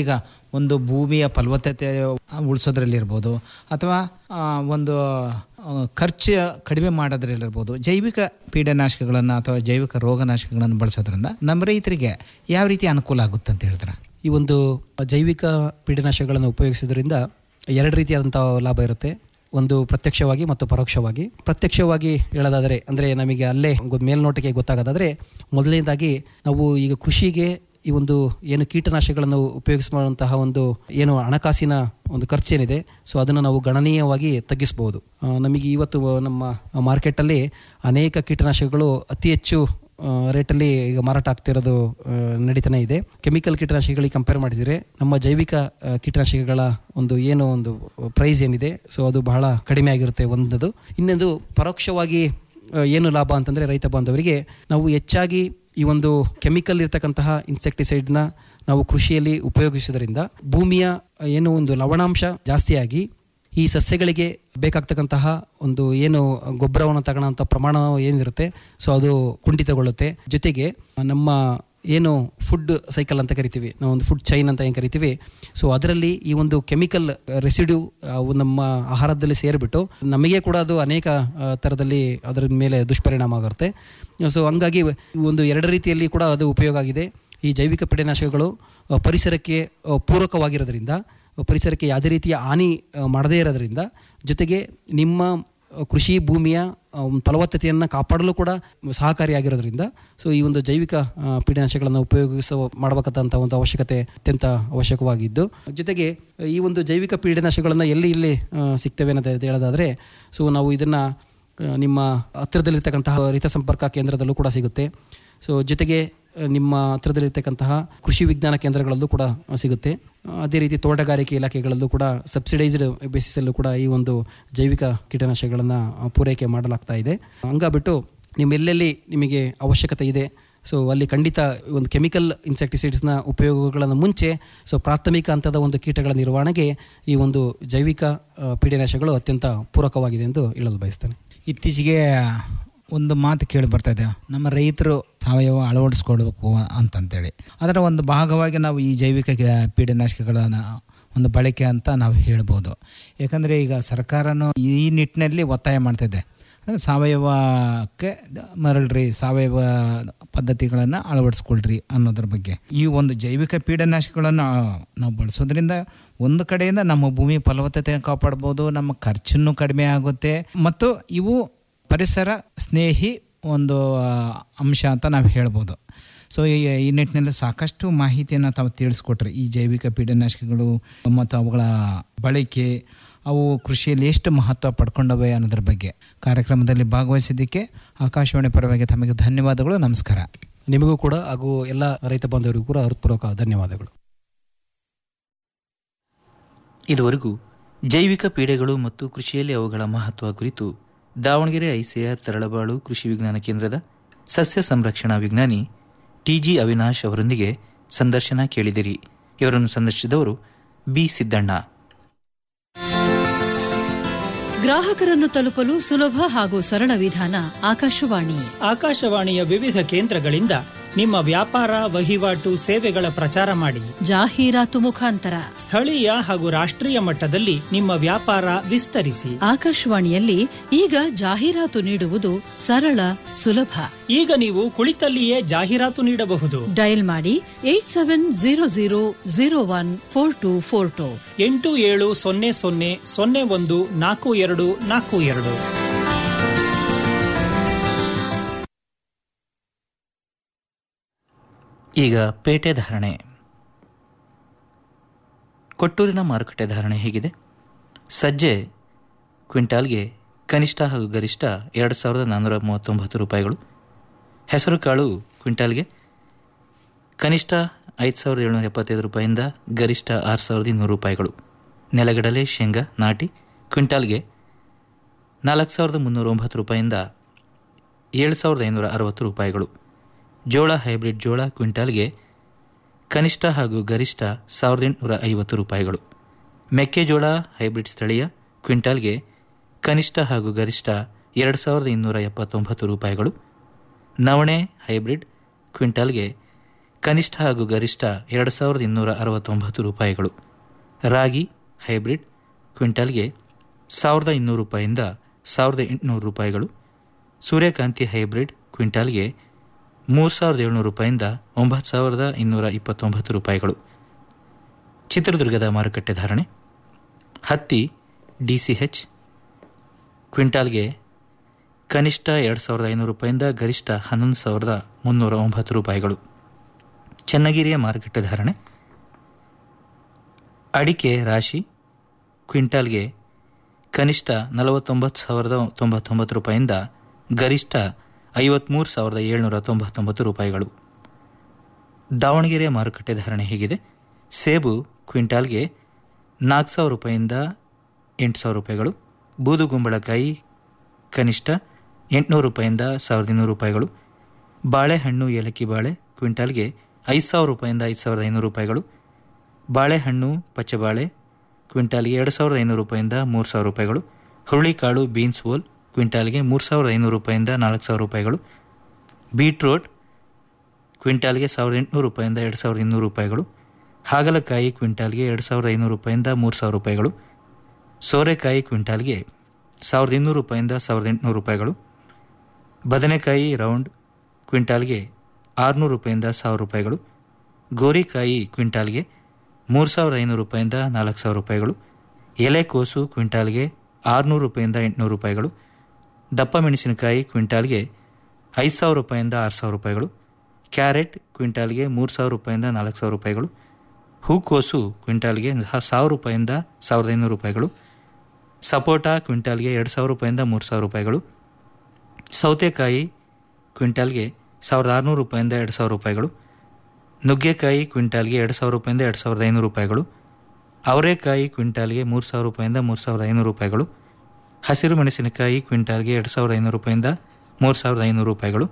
ಒಂದು ಭೂಮಿಯ ಫಲವತ್ತತೆ ಉಳಿಸೋದ್ರಲ್ಲಿರ್ಬೋದು ಅಥವಾ ಆ, ಒಂದು ಆ, ಖರ್ಚು ಕಡಿಮೆ ಮಾಡೋದ್ರಲ್ಲಿರ್ಬೋದು ಜೈವಿಕ ಪೀಡನಾಶಕಗಳನ್ನು ಅಥವಾ ಜೈವಿಕ ರೋಗನಾಶಕಗಳನ್ನು ಬಳಸೋದ್ರಿಂದ ನಮ್ಮ ರೈತರಿಗೆ ಯಾವ ರೀತಿ ಅನುಕೂಲ ಆಗುತ್ತೆ ಅಂತ ಹೇಳ್ತಾರೆ ಈ ಒಂದು ಜೈವಿಕ ಪೀಡನಾಶಕಗಳನ್ನು ಉಪಯೋಗಿಸೋದ್ರಿಂದ ಎರಡು ರೀತಿಯಾದಂಥ ಲಾಭ ಇರುತ್ತೆ ಒಂದು ಪ್ರತ್ಯಕ್ಷವಾಗಿ ಮತ್ತು ಪರೋಕ್ಷವಾಗಿ ಪ್ರತ್ಯಕ್ಷವಾಗಿ ಹೇಳೋದಾದರೆ ಅಂದರೆ ನಮಗೆ ಅಲ್ಲೇ ಗೊ- ಮೇಲ್ನೋಟಕ್ಕೆ ಗೊತ್ತಾಗೋದಾದರೆ ಮೊದಲನೇದಾಗಿ ನಾವು ಈಗ ಕೃಷಿಗೆ ಈ ಒಂದು ಏನು ಕೀಟನಾಶಕಗಳನ್ನು ಉಪಯೋಗಿಸುವಂತಹ ಒಂದು ಏನು ಹಣಕಾಸಿನ ಒಂದು ಖರ್ಚೇನಿದೆ ಸೊ ಅದನ್ನು ನಾವು ಗಣನೀಯವಾಗಿ ತಗ್ಗಿಸಬಹುದು ಆ, ನಮಗೆ ಇವತ್ತು ನಮ್ಮ ಮಾರ್ಕೆಟಲ್ಲಿ ಅನೇಕ ಕೀಟನಾಶಕಗಳು ಅತಿ ಹೆಚ್ಚು ಆ, ರೇಟಲ್ಲಿ ಈಗ ಮಾರಾಟ ಆಗ್ತಿರೋದು ಆ, ನಡೀತಾನೆ ಇದೆ ಕೆಮಿಕಲ್ ಕೀಟನಾಶಕಗಳಿಗೆ ಕಂಪೇರ್ ಮಾಡಿದರೆ ನಮ್ಮ ಜೈವಿಕ ಆ, ಕೀಟನಾಶಕಗಳ ಒಂದು ಏನು ಒಂದು ಪ್ರೈಸ್ ಏನಿದೆ ಸೊ ಅದು ಬಹಳ ಕಡಿಮೆ ಆಗಿರುತ್ತೆ ಒಂದದು ಇನ್ನೊಂದು ಪರೋಕ್ಷವಾಗಿ ಆ, ಏನು ಲಾಭ ಅಂತಂದರೆ ರೈತ ಬಾಂಧವರಿಗೆ ನಾವು ಹೆಚ್ಚಾಗಿ ಈ ಒಂದು ಕೆಮಿಕಲ್ ಇರ್ತಕ್ಕಂತಹ ಇನ್ಸೆಕ್ಟಿಸೈಡ್ನ ನಾವು ಕೃಷಿಯಲ್ಲಿ ಉಪಯೋಗಿಸೋದ್ರಿಂದ ಭೂಮಿಯ ಏನು ಒಂದು ಲವಣಾಂಶ ಜಾಸ್ತಿಯಾಗಿ ಈ ಸಸ್ಯಗಳಿಗೆ ಬೇಕಾಗ್ತಕ್ಕಂತಹ ಒಂದು ಏನು ಗೊಬ್ಬರವನ್ನು ತಗೊಳ್ಳೋಂಥ ಪ್ರಮಾಣ ಏನಿರುತ್ತೆ ಸೊ ಅದು ಕುಂಠಿತಗೊಳ್ಳುತ್ತೆ ಜೊತೆಗೆ ನಮ್ಮ ಏನು ಫುಡ್ ಸೈಕಲ್ ಅಂತ ಕರಿತೀವಿ ನಾವು ಒಂದು ಫುಡ್ ಚೈನ್ ಅಂತ ಏನು ಕರಿತೀವಿ ಸೊ ಅದರಲ್ಲಿ ಈ ಒಂದು ಕೆಮಿಕಲ್ ರೆಸಿಡ್ಯೂ ನಮ್ಮ ಆಹಾರದಲ್ಲಿ ಸೇರಿಬಿಟ್ಟು ನಮಗೆ ಕೂಡ ಅದು ಅನೇಕ ಆ, ಥರದಲ್ಲಿ ಅದರ ಮೇಲೆ ದುಷ್ಪರಿಣಾಮ ಆಗುತ್ತೆ ಸೊ ಹಂಗಾಗಿ ಈ ಒಂದು ಎರಡು ರೀತಿಯಲ್ಲಿ ಕೂಡ ಅದು ಉಪಯೋಗ ಆಗಿದೆ ಈ ಜೈವಿಕ ಪೀಡನಾಶಕಗಳು ಆ, ಪರಿಸರಕ್ಕೆ ಆ, ಪೂರಕವಾಗಿರೋದ್ರಿಂದ ಪರಿಸರಕ್ಕೆ ಯಾವುದೇ ರೀತಿಯ ಹಾನಿ ಆ, ಮಾಡದೇ ಇರೋದ್ರಿಂದ ಜೊತೆಗೆ ನಿಮ್ಮ ಆ, ಕೃಷಿ ಭೂಮಿಯ ಆ, ಒಂದು ಫಲವತ್ತತೆಯನ್ನು ಕಾಪಾಡಲು ಕೂಡ ಸಹಕಾರಿಯಾಗಿರೋದ್ರಿಂದ ಸೊ ಈ ಒಂದು ಜೈವಿಕ ಆ, ಪೀಡನಾಶಕಗಳನ್ನು ಉಪಯೋಗಿಸುವ ಮಾಡಬೇಕಂತ ಒಂದು ಅವಶ್ಯಕತೆ ಅತ್ಯಂತ ಅವಶ್ಯಕವಾಗಿದ್ದು ಜೊತೆಗೆ ಈ ಒಂದು ಜೈವಿಕ ಪೀಡನಾಶಕಗಳನ್ನು ಎಲ್ಲಿ ಇಲ್ಲಿ ಆ, ಸಿಗ್ತವೆ ಅಂತ ಹೇಳೋದಾದರೆ ಸೊ ನಾವು ಇದನ್ನು ನಿಮ್ಮ ಹತ್ತಿರದಲ್ಲಿರ್ತಕ್ಕಂತಹ ರೈತ ಸಂಪರ್ಕ ಕೇಂದ್ರದಲ್ಲೂ ಕೂಡ ಸಿಗುತ್ತೆ ಸೊ ಜೊತೆಗೆ ಆ, ನಿಮ್ಮ ಹತ್ರದಲ್ಲಿರ್ತಕ್ಕಂತಹ ಕೃಷಿ ವಿಜ್ಞಾನ ಕೇಂದ್ರಗಳಲ್ಲೂ ಕೂಡ ಆ, ಸಿಗುತ್ತೆ ಆ, ಅದೇ ರೀತಿ ತೋಟಗಾರಿಕೆ ಇಲಾಖೆಗಳಲ್ಲೂ ಕೂಡ ಸಬ್ಸಿಡೈಸ್ಡ್ ಬೇಸಿಸಲ್ಲೂ ಕೂಡ ಈ ಒಂದು ಜೈವಿಕ ಕೀಟನಾಶಕಗಳನ್ನು ಆ, ಪೂರೈಕೆ ಮಾಡಲಾಗ್ತಾ ಇದೆ ಹಂಗಾಬಿಟ್ಟು ನಿಮ್ಮ ಎಲ್ಲೆಲ್ಲಿ ನಿಮಗೆ ಅವಶ್ಯಕತೆ ಇದೆ ಸೊ ಅಲ್ಲಿ ಖಂಡಿತ ಈ ಒಂದು ಕೆಮಿಕಲ್ ಇನ್ಸೆಕ್ಟಿಸೈಡ್ಸ್ನ ಉಪಯೋಗಗಳನ್ನು ಮುಂಚೆ ಸೊ ಪ್ರಾಥಮಿಕ ಹಂತದ ಒಂದು ಕೀಟಗಳ ನಿರ್ವಹಣೆಗೆ ಈ ಒಂದು ಜೈವಿಕ ಆ, ಪೀಡನಾಶಕಗಳು ಅತ್ಯಂತ ಪೂರಕವಾಗಿದೆ ಎಂದು ಹೇಳಲು ಬಯಸ್ತೇನೆ ಇತ್ತೀಚೆಗೆ ಒಂದು ಮಾತು ಕೇಳಿ ಬರ್ತಾ ಇದೆ ನಮ್ಮ ರೈತರು ಸಾವಯವ ಅಳವಡಿಸ್ಕೊಳ್ಬೇಕು ಅಂತಂತೇಳಿ ಅದರ ಒಂದು ಭಾಗವಾಗಿ ನಾವು ಈ ಜೈವಿಕ ಗ- ಪೀಡನಾಶಕಗಳನ್ನು ಒಂದು ಬಳಕೆ ಅಂತ ನಾವು ಹೇಳ್ಬೋದು ಯಾಕಂದರೆ ಈಗ ಸರ್ಕಾರನೂ ಈ ನಿಟ್ಟಿನಲ್ಲಿ ಒತ್ತಾಯ ಮಾಡ್ತಿದೆ ಅಂದರೆ ಸಾವಯವಕ್ಕೆ ಮರಳ್ರಿ ಸಾವಯವ ಪದ್ಧತಿಗಳನ್ನು ಅಳವಡಿಸ್ಕೊಳ್ರಿ ಅನ್ನೋದ್ರ ಬಗ್ಗೆ ಈ ಒಂದು ಜೈವಿಕ ಪೀಡನಾಶಕಗಳನ್ನು ನಾವು ಬಳಸೋದ್ರಿಂದ ಒಂದು ಕಡೆಯಿಂದ ನಮ್ಮ ಭೂಮಿ ಫಲವತ್ತತೆ ಕಾಪಾಡ್ಬೋದು ನಮ್ಮ ಖರ್ಚನ್ನು ಕಡಿಮೆ ಆಗುತ್ತೆ ಮತ್ತು ಇವು ಪರಿಸರ ಸ್ನೇಹಿ ಒಂದು ಆ, ಅಂಶ ಅಂತ ನಾವು ಹೇಳ್ಬೋದು ಸೊ ಈ ಈ ನಿಟ್ಟಿನಲ್ಲಿ ಸಾಕಷ್ಟು ಮಾಹಿತಿಯನ್ನು ತಾವು ತಿಳಿಸ್ಕೊಟ್ರಿ ಈ ಜೈವಿಕ ಪೀಡನಾಶಕಗಳು ಮತ್ತು ಅವುಗಳ ಬಳಕೆ ಅವು ಕೃಷಿಯಲ್ಲಿ ಎಷ್ಟು ಮಹತ್ವ ಪಡ್ಕೊಂಡವೆ ಅನ್ನೋದ್ರ ಬಗ್ಗೆ ಕಾರ್ಯಕ್ರಮದಲ್ಲಿ ಭಾಗವಹಿಸಿದ್ದಕ್ಕೆ ಆಕಾಶವಾಣಿ ಪರವಾಗಿ ತಮಗೆ ಧನ್ಯವಾದಗಳು ನಮಸ್ಕಾರ ನಿಮಗೂ ಕೂಡ ಹಾಗೂ ಎಲ್ಲ ರೈತ ಬಾಂಧವರಿಗೂ ಕೂಡ ಹೃತ್ಪೂರ್ವಕ ಧನ್ಯವಾದಗಳು ಇದುವರೆಗೂ ಜೈವಿಕ ಪೀಡೆಗಳು ಮತ್ತು ಕೃಷಿಯಲ್ಲಿ ಅವುಗಳ ಮಹತ್ವ ಕುರಿತು ದಾವಣಗೆರೆ ಐಸಿಆರ್ ತರಳಬಾಳು ಕೃಷಿ ವಿಜ್ಞಾನ ಕೇಂದ್ರದ ಸಸ್ಯ ಸಂರಕ್ಷಣಾ ವಿಜ್ಞಾನಿ ಟಿಜಿ ಅವಿನಾಶ್ ಅವರೊಂದಿಗೆ ಸಂದರ್ಶನ ಕೇಳಿದಿರಿ ಇವರನ್ನು ಸಂದರ್ಶಿಸಿದವರು ಬಿ ಸಿದ್ದಣ್ಣ ಗ್ರಾಹಕರನ್ನು ತಲುಪಲು ಸುಲಭ ಹಾಗೂ ಸರಳ ವಿಧಾನ ಆಕಾಶವಾಣಿ ಆಕಾಶವಾಣಿಯ ವಿವಿಧ ಕೇಂದ್ರಗಳಿಂದ ನಿಮ್ಮ ವ್ಯಾಪಾರ ವಹಿವಾಟು ಸೇವೆಗಳ ಪ್ರಚಾರ ಮಾಡಿ ಜಾಹೀರಾತು ಮುಖಾಂತರ ಸ್ಥಳೀಯ ಹಾಗೂ ರಾಷ್ಟ್ರೀಯ ಮಟ್ಟದಲ್ಲಿ ನಿಮ್ಮ ವ್ಯಾಪಾರ ವಿಸ್ತರಿಸಿ ಆಕಾಶವಾಣಿಯಲ್ಲಿ ಈಗ ಜಾಹೀರಾತು ನೀಡುವುದು ಸರಳ ಸುಲಭ ಈಗ ನೀವು ಕುಳಿತಲ್ಲಿಯೇ ಜಾಹೀರಾತು ನೀಡಬಹುದು ಡಯಲ್ ಮಾಡಿ eight seven zero zero zero one four two four two ಎಂಟು ಏಳು ಸೊನ್ನೆ ಸೊನ್ನೆ ಸೊನ್ನೆ ಒಂದು ನಾಲ್ಕು ಎರಡು ನಾಲ್ಕು ಎರಡು ಈಗ ಪೇಟೆ ಧಾರಣೆ ಕೊಟ್ಟೂರಿನ ಮಾರುಕಟ್ಟೆ ಧಾರಣೆ ಹೇಗಿದೆ ಸಜ್ಜೆ ಕ್ವಿಂಟಾಲ್ಗೆ ಕನಿಷ್ಠ ಹಾಗೂ ಗರಿಷ್ಠ ಎರಡು ಸಾವಿರದ ನಾನ್ನೂರ ಮೂವತ್ತೊಂಬತ್ತು ರೂಪಾಯಿಗಳು ಹೆಸರುಕಾಳು ಕ್ವಿಂಟಾಲ್ಗೆ ಕನಿಷ್ಠ ಐದು ಸಾವಿರದ ಏಳ್ನೂರ ಎಪ್ಪತ್ತೈದು ರೂಪಾಯಿಂದ ಗರಿಷ್ಠ ಆರು ಸಾವಿರದ ಇನ್ನೂರು ರೂಪಾಯಿಗಳು ನೆಲಗಡಲೆ ಶೇಂಗಾ ನಾಟಿ ಕ್ವಿಂಟಾಲ್ಗೆ ನಾಲ್ಕು ಸಾವಿರದ ಮುನ್ನೂರ ಒಂಬತ್ತು ರೂಪಾಯಿಂದ ಏಳು ಸಾವಿರದ ಐನೂರ ಅರವತ್ತು ರೂಪಾಯಿಗಳು ಜೋಳ ಹೈಬ್ರಿಡ್ ಜೋಳ ಕ್ವಿಂಟಾಲ್ಗೆ ಕನಿಷ್ಠ ಹಾಗೂ ಗರಿಷ್ಠ ಸಾವಿರದ ಎಂಟುನೂರ ಐವತ್ತು ರೂಪಾಯಿಗಳು ಮೆಕ್ಕೆಜೋಳ ಹೈಬ್ರಿಡ್ ಸ್ಥಳೀಯ ಕ್ವಿಂಟಾಲ್ಗೆ ಕನಿಷ್ಠ ಹಾಗೂ ಗರಿಷ್ಠ ಎರಡು ಸಾವಿರದ ಇನ್ನೂರ ಎಪ್ಪತ್ತೊಂಬತ್ತು ರೂಪಾಯಿಗಳು ನವಣೆ ಹೈಬ್ರಿಡ್ ಕ್ವಿಂಟಾಲ್ಗೆ ಕನಿಷ್ಠ ಹಾಗೂ ಗರಿಷ್ಠ ಎರಡು ಸಾವಿರದ ಇನ್ನೂರ ಅರವತ್ತೊಂಬತ್ತು ರೂಪಾಯಿಗಳು ರಾಗಿ ಹೈಬ್ರಿಡ್ ಕ್ವಿಂಟಲ್ಗೆ ಸಾವಿರದ ಇನ್ನೂರು ರೂಪಾಯಿಂದ ಸಾವಿರದ ಎಂಟುನೂರು ರೂಪಾಯಿಗಳು ಸೂರ್ಯಕಾಂತಿ ಹೈಬ್ರಿಡ್ ಕ್ವಿಂಟಾಲ್ಗೆ ಮೂರು ಸಾವಿರದ ಏಳ್ನೂರು ರೂಪಾಯಿಂದ ಒಂಬತ್ತು ಸಾವಿರದ ಇನ್ನೂರ ಇಪ್ಪತ್ತೊಂಬತ್ತು ರೂಪಾಯಿಗಳು ಚಿತ್ರದುರ್ಗದ ಮಾರುಕಟ್ಟೆ ಧಾರಣೆ ಹತ್ತಿ ಡಿ ಸಿ ಹೆಚ್ ಕ್ವಿಂಟಾಲ್ಗೆ ಕನಿಷ್ಠ ಎರಡು ಸಾವಿರದ ಐನೂರು ರೂಪಾಯಿಂದ ಗರಿಷ್ಠ ಹನ್ನೊಂದು ಸಾವಿರದ ಮುನ್ನೂರ ಒಂಬತ್ತು ರೂಪಾಯಿಗಳು ಚನ್ನಗಿರಿಯ ಮಾರುಕಟ್ಟೆ ಧಾರಣೆ ಅಡಿಕೆ ರಾಶಿ ಕ್ವಿಂಟಾಲ್ಗೆ ಕನಿಷ್ಠ ನಲವತ್ತೊಂಬತ್ತು ಸಾವಿರದ ತೊಂಬತ್ತೊಂಬತ್ತು ರೂಪಾಯಿಂದ ಗರಿಷ್ಠ ಐವತ್ತ್ಮೂರು ಸಾವಿರದ ಏಳ್ನೂರ ತೊಂಬತ್ತೊಂಬತ್ತು ರೂಪಾಯಿಗಳು ದಾವಣಗೆರೆಯ ಮಾರುಕಟ್ಟೆ ಧಾರಣೆ ಹೀಗಿದೆ ಸೇಬು ಕ್ವಿಂಟಾಲ್ಗೆ ನಾಲ್ಕು ಸಾವಿರ ರೂಪಾಯಿಂದ ಎಂಟು ಸಾವಿರ ರೂಪಾಯಿಗಳು ಬೂದುಗುಂಬಳಕಾಯಿ ಕನಿಷ್ಠ ಎಂಟುನೂರು ರೂಪಾಯಿಂದ ಸಾವಿರದ ಇನ್ನೂರು ರೂಪಾಯಿಗಳು ಬಾಳೆಹಣ್ಣು ಏಲಕ್ಕಿ ಬಾಳೆ ಕ್ವಿಂಟಾಲ್ಗೆ ಐದು ಸಾವಿರ ರೂಪಾಯಿಂದ ಐದು ಸಾವಿರದ ಐನೂರು ರೂಪಾಯಿಗಳು ಬಾಳೆಹಣ್ಣು ಪಚ್ಚಬಾಳೆ ಕ್ವಿಂಟಾಲ್ಗೆ ಎರಡು ಸಾವಿರದ ಐನೂರು ರೂಪಾಯಿಂದ ಮೂರು ಸಾವಿರ ರೂಪಾಯಿಗಳು ಹುರುಳಿಕಾಳು ಬೀನ್ಸ್ ಓಲ್ ಕ್ವಿಂಟಾಲ್ಗೆ ಮೂರು ಸಾವಿರದ ಐನೂರು ರೂಪಾಯಿಂದ ನಾಲ್ಕು ಸಾವಿರ ರೂಪಾಯಿಗಳು ಬೀಟ್ರೋಟ್ ಕ್ವಿಂಟಾಲ್ಗೆ ಸಾವಿರದ ಎಂಟುನೂರು ರೂಪಾಯಿಂದ ಎರಡು ಸಾವಿರದ ಇನ್ನೂರು ರೂಪಾಯಿಗಳು ಹಾಗಲಕಾಯಿ ಕ್ವಿಂಟಾಲ್ಗೆ ಎರಡು ಸಾವಿರದ ಐನೂರು ರೂಪಾಯಿಂದ ಮೂರು ಸಾವಿರ ರೂಪಾಯಿಗಳು ಸೋರೆಕಾಯಿ ಕ್ವಿಂಟಾಲ್ಗೆ ಸಾವಿರದ ಇನ್ನೂರು ರೂಪಾಯಿಂದ ಸಾವಿರದ ಎಂಟುನೂರು ರೂಪಾಯಿಗಳು ಬದನೆಕಾಯಿ ರೌಂಡ್ ಕ್ವಿಂಟಾಲ್ಗೆ ಆರುನೂರು ರೂಪಾಯಿಂದ ಸಾವಿರ ರೂಪಾಯಿಗಳು ಗೋರಿಕಾಯಿ ಕ್ವಿಂಟಾಲ್ಗೆ ಮೂರು ಸಾವಿರದ ಐನೂರು ರೂಪಾಯಿಂದ ನಾಲ್ಕು ಸಾವಿರ ರೂಪಾಯಿಗಳು ಎಲೆಕೋಸು ಕ್ವಿಂಟಾಲ್ಗೆ ಆರುನೂರು ರೂಪಾಯಿಂದ ಎಂಟುನೂರು ರೂಪಾಯಿಗಳು ದಪ್ಪ ಮೆಣಸಿನಕಾಯಿ ಕ್ವಿಂಟಾಲ್ಗೆ ಐದು ಸಾವಿರ ರೂಪಾಯಿಂದ ಆರು ಸಾವಿರ ರೂಪಾಯಿಗಳು ಕ್ಯಾರೆಟ್ ಕ್ವಿಂಟಾಲ್ಗೆ ಮೂರು ಸಾವಿರ ರೂಪಾಯಿಂದ ನಾಲ್ಕು ಸಾವಿರ ರೂಪಾಯಿಗಳು ಹೂಕೋಸು ಕ್ವಿಂಟಾಲ್ಗೆ ಹ- ಸಾವಿರ ರೂಪಾಯಿಂದ ಸಾವಿರದ ಐನೂರು ರೂಪಾಯಿಗಳು ಸಪೋಟ ಕ್ವಿಂಟಾಲ್ಗೆ ಎರಡು ಸಾವಿರ ರೂಪಾಯಿಂದ ಮೂರು ಸಾವಿರ ರೂಪಾಯಿಗಳು ಸೌತೆಕಾಯಿ ಕ್ವಿಂಟಾಲ್ಗೆ ಸಾವಿರದ ಆರುನೂರು ರೂಪಾಯಿಂದ ಎರಡು ಸಾವಿರ ರೂಪಾಯಿಗಳು ನುಗ್ಗೆಕಾಯಿ ಕ್ವಿಂಟಾಲ್ಗೆ ಎರಡು ಸಾವಿರ ರೂಪಾಯಿಂದ ಎರಡು ಸಾವಿರದ ಐನೂರು ರೂಪಾಯಿಗಳು ಅವರೆಕಾಯಿ ಕ್ವಿಂಟಾಲ್ಗೆ ಮೂರು ಸಾವಿರ ರೂಪಾಯಿಂದ ಮೂರು ಸಾವಿರದ ಐನೂರು ರೂಪಾಯಿಗಳು ಹಸಿರು ಮೆಣಸಿನಕಾಯಿ ಕ್ವಿಂಟಾಲ್ಗೆ ಎರಡು ಸಾವಿರದ ಐನೂರು ರೂಪಾಯಿಂದ ಮೂರು ಸಾವಿರದ ಐನೂರು ರೂಪಾಯಿಗಳು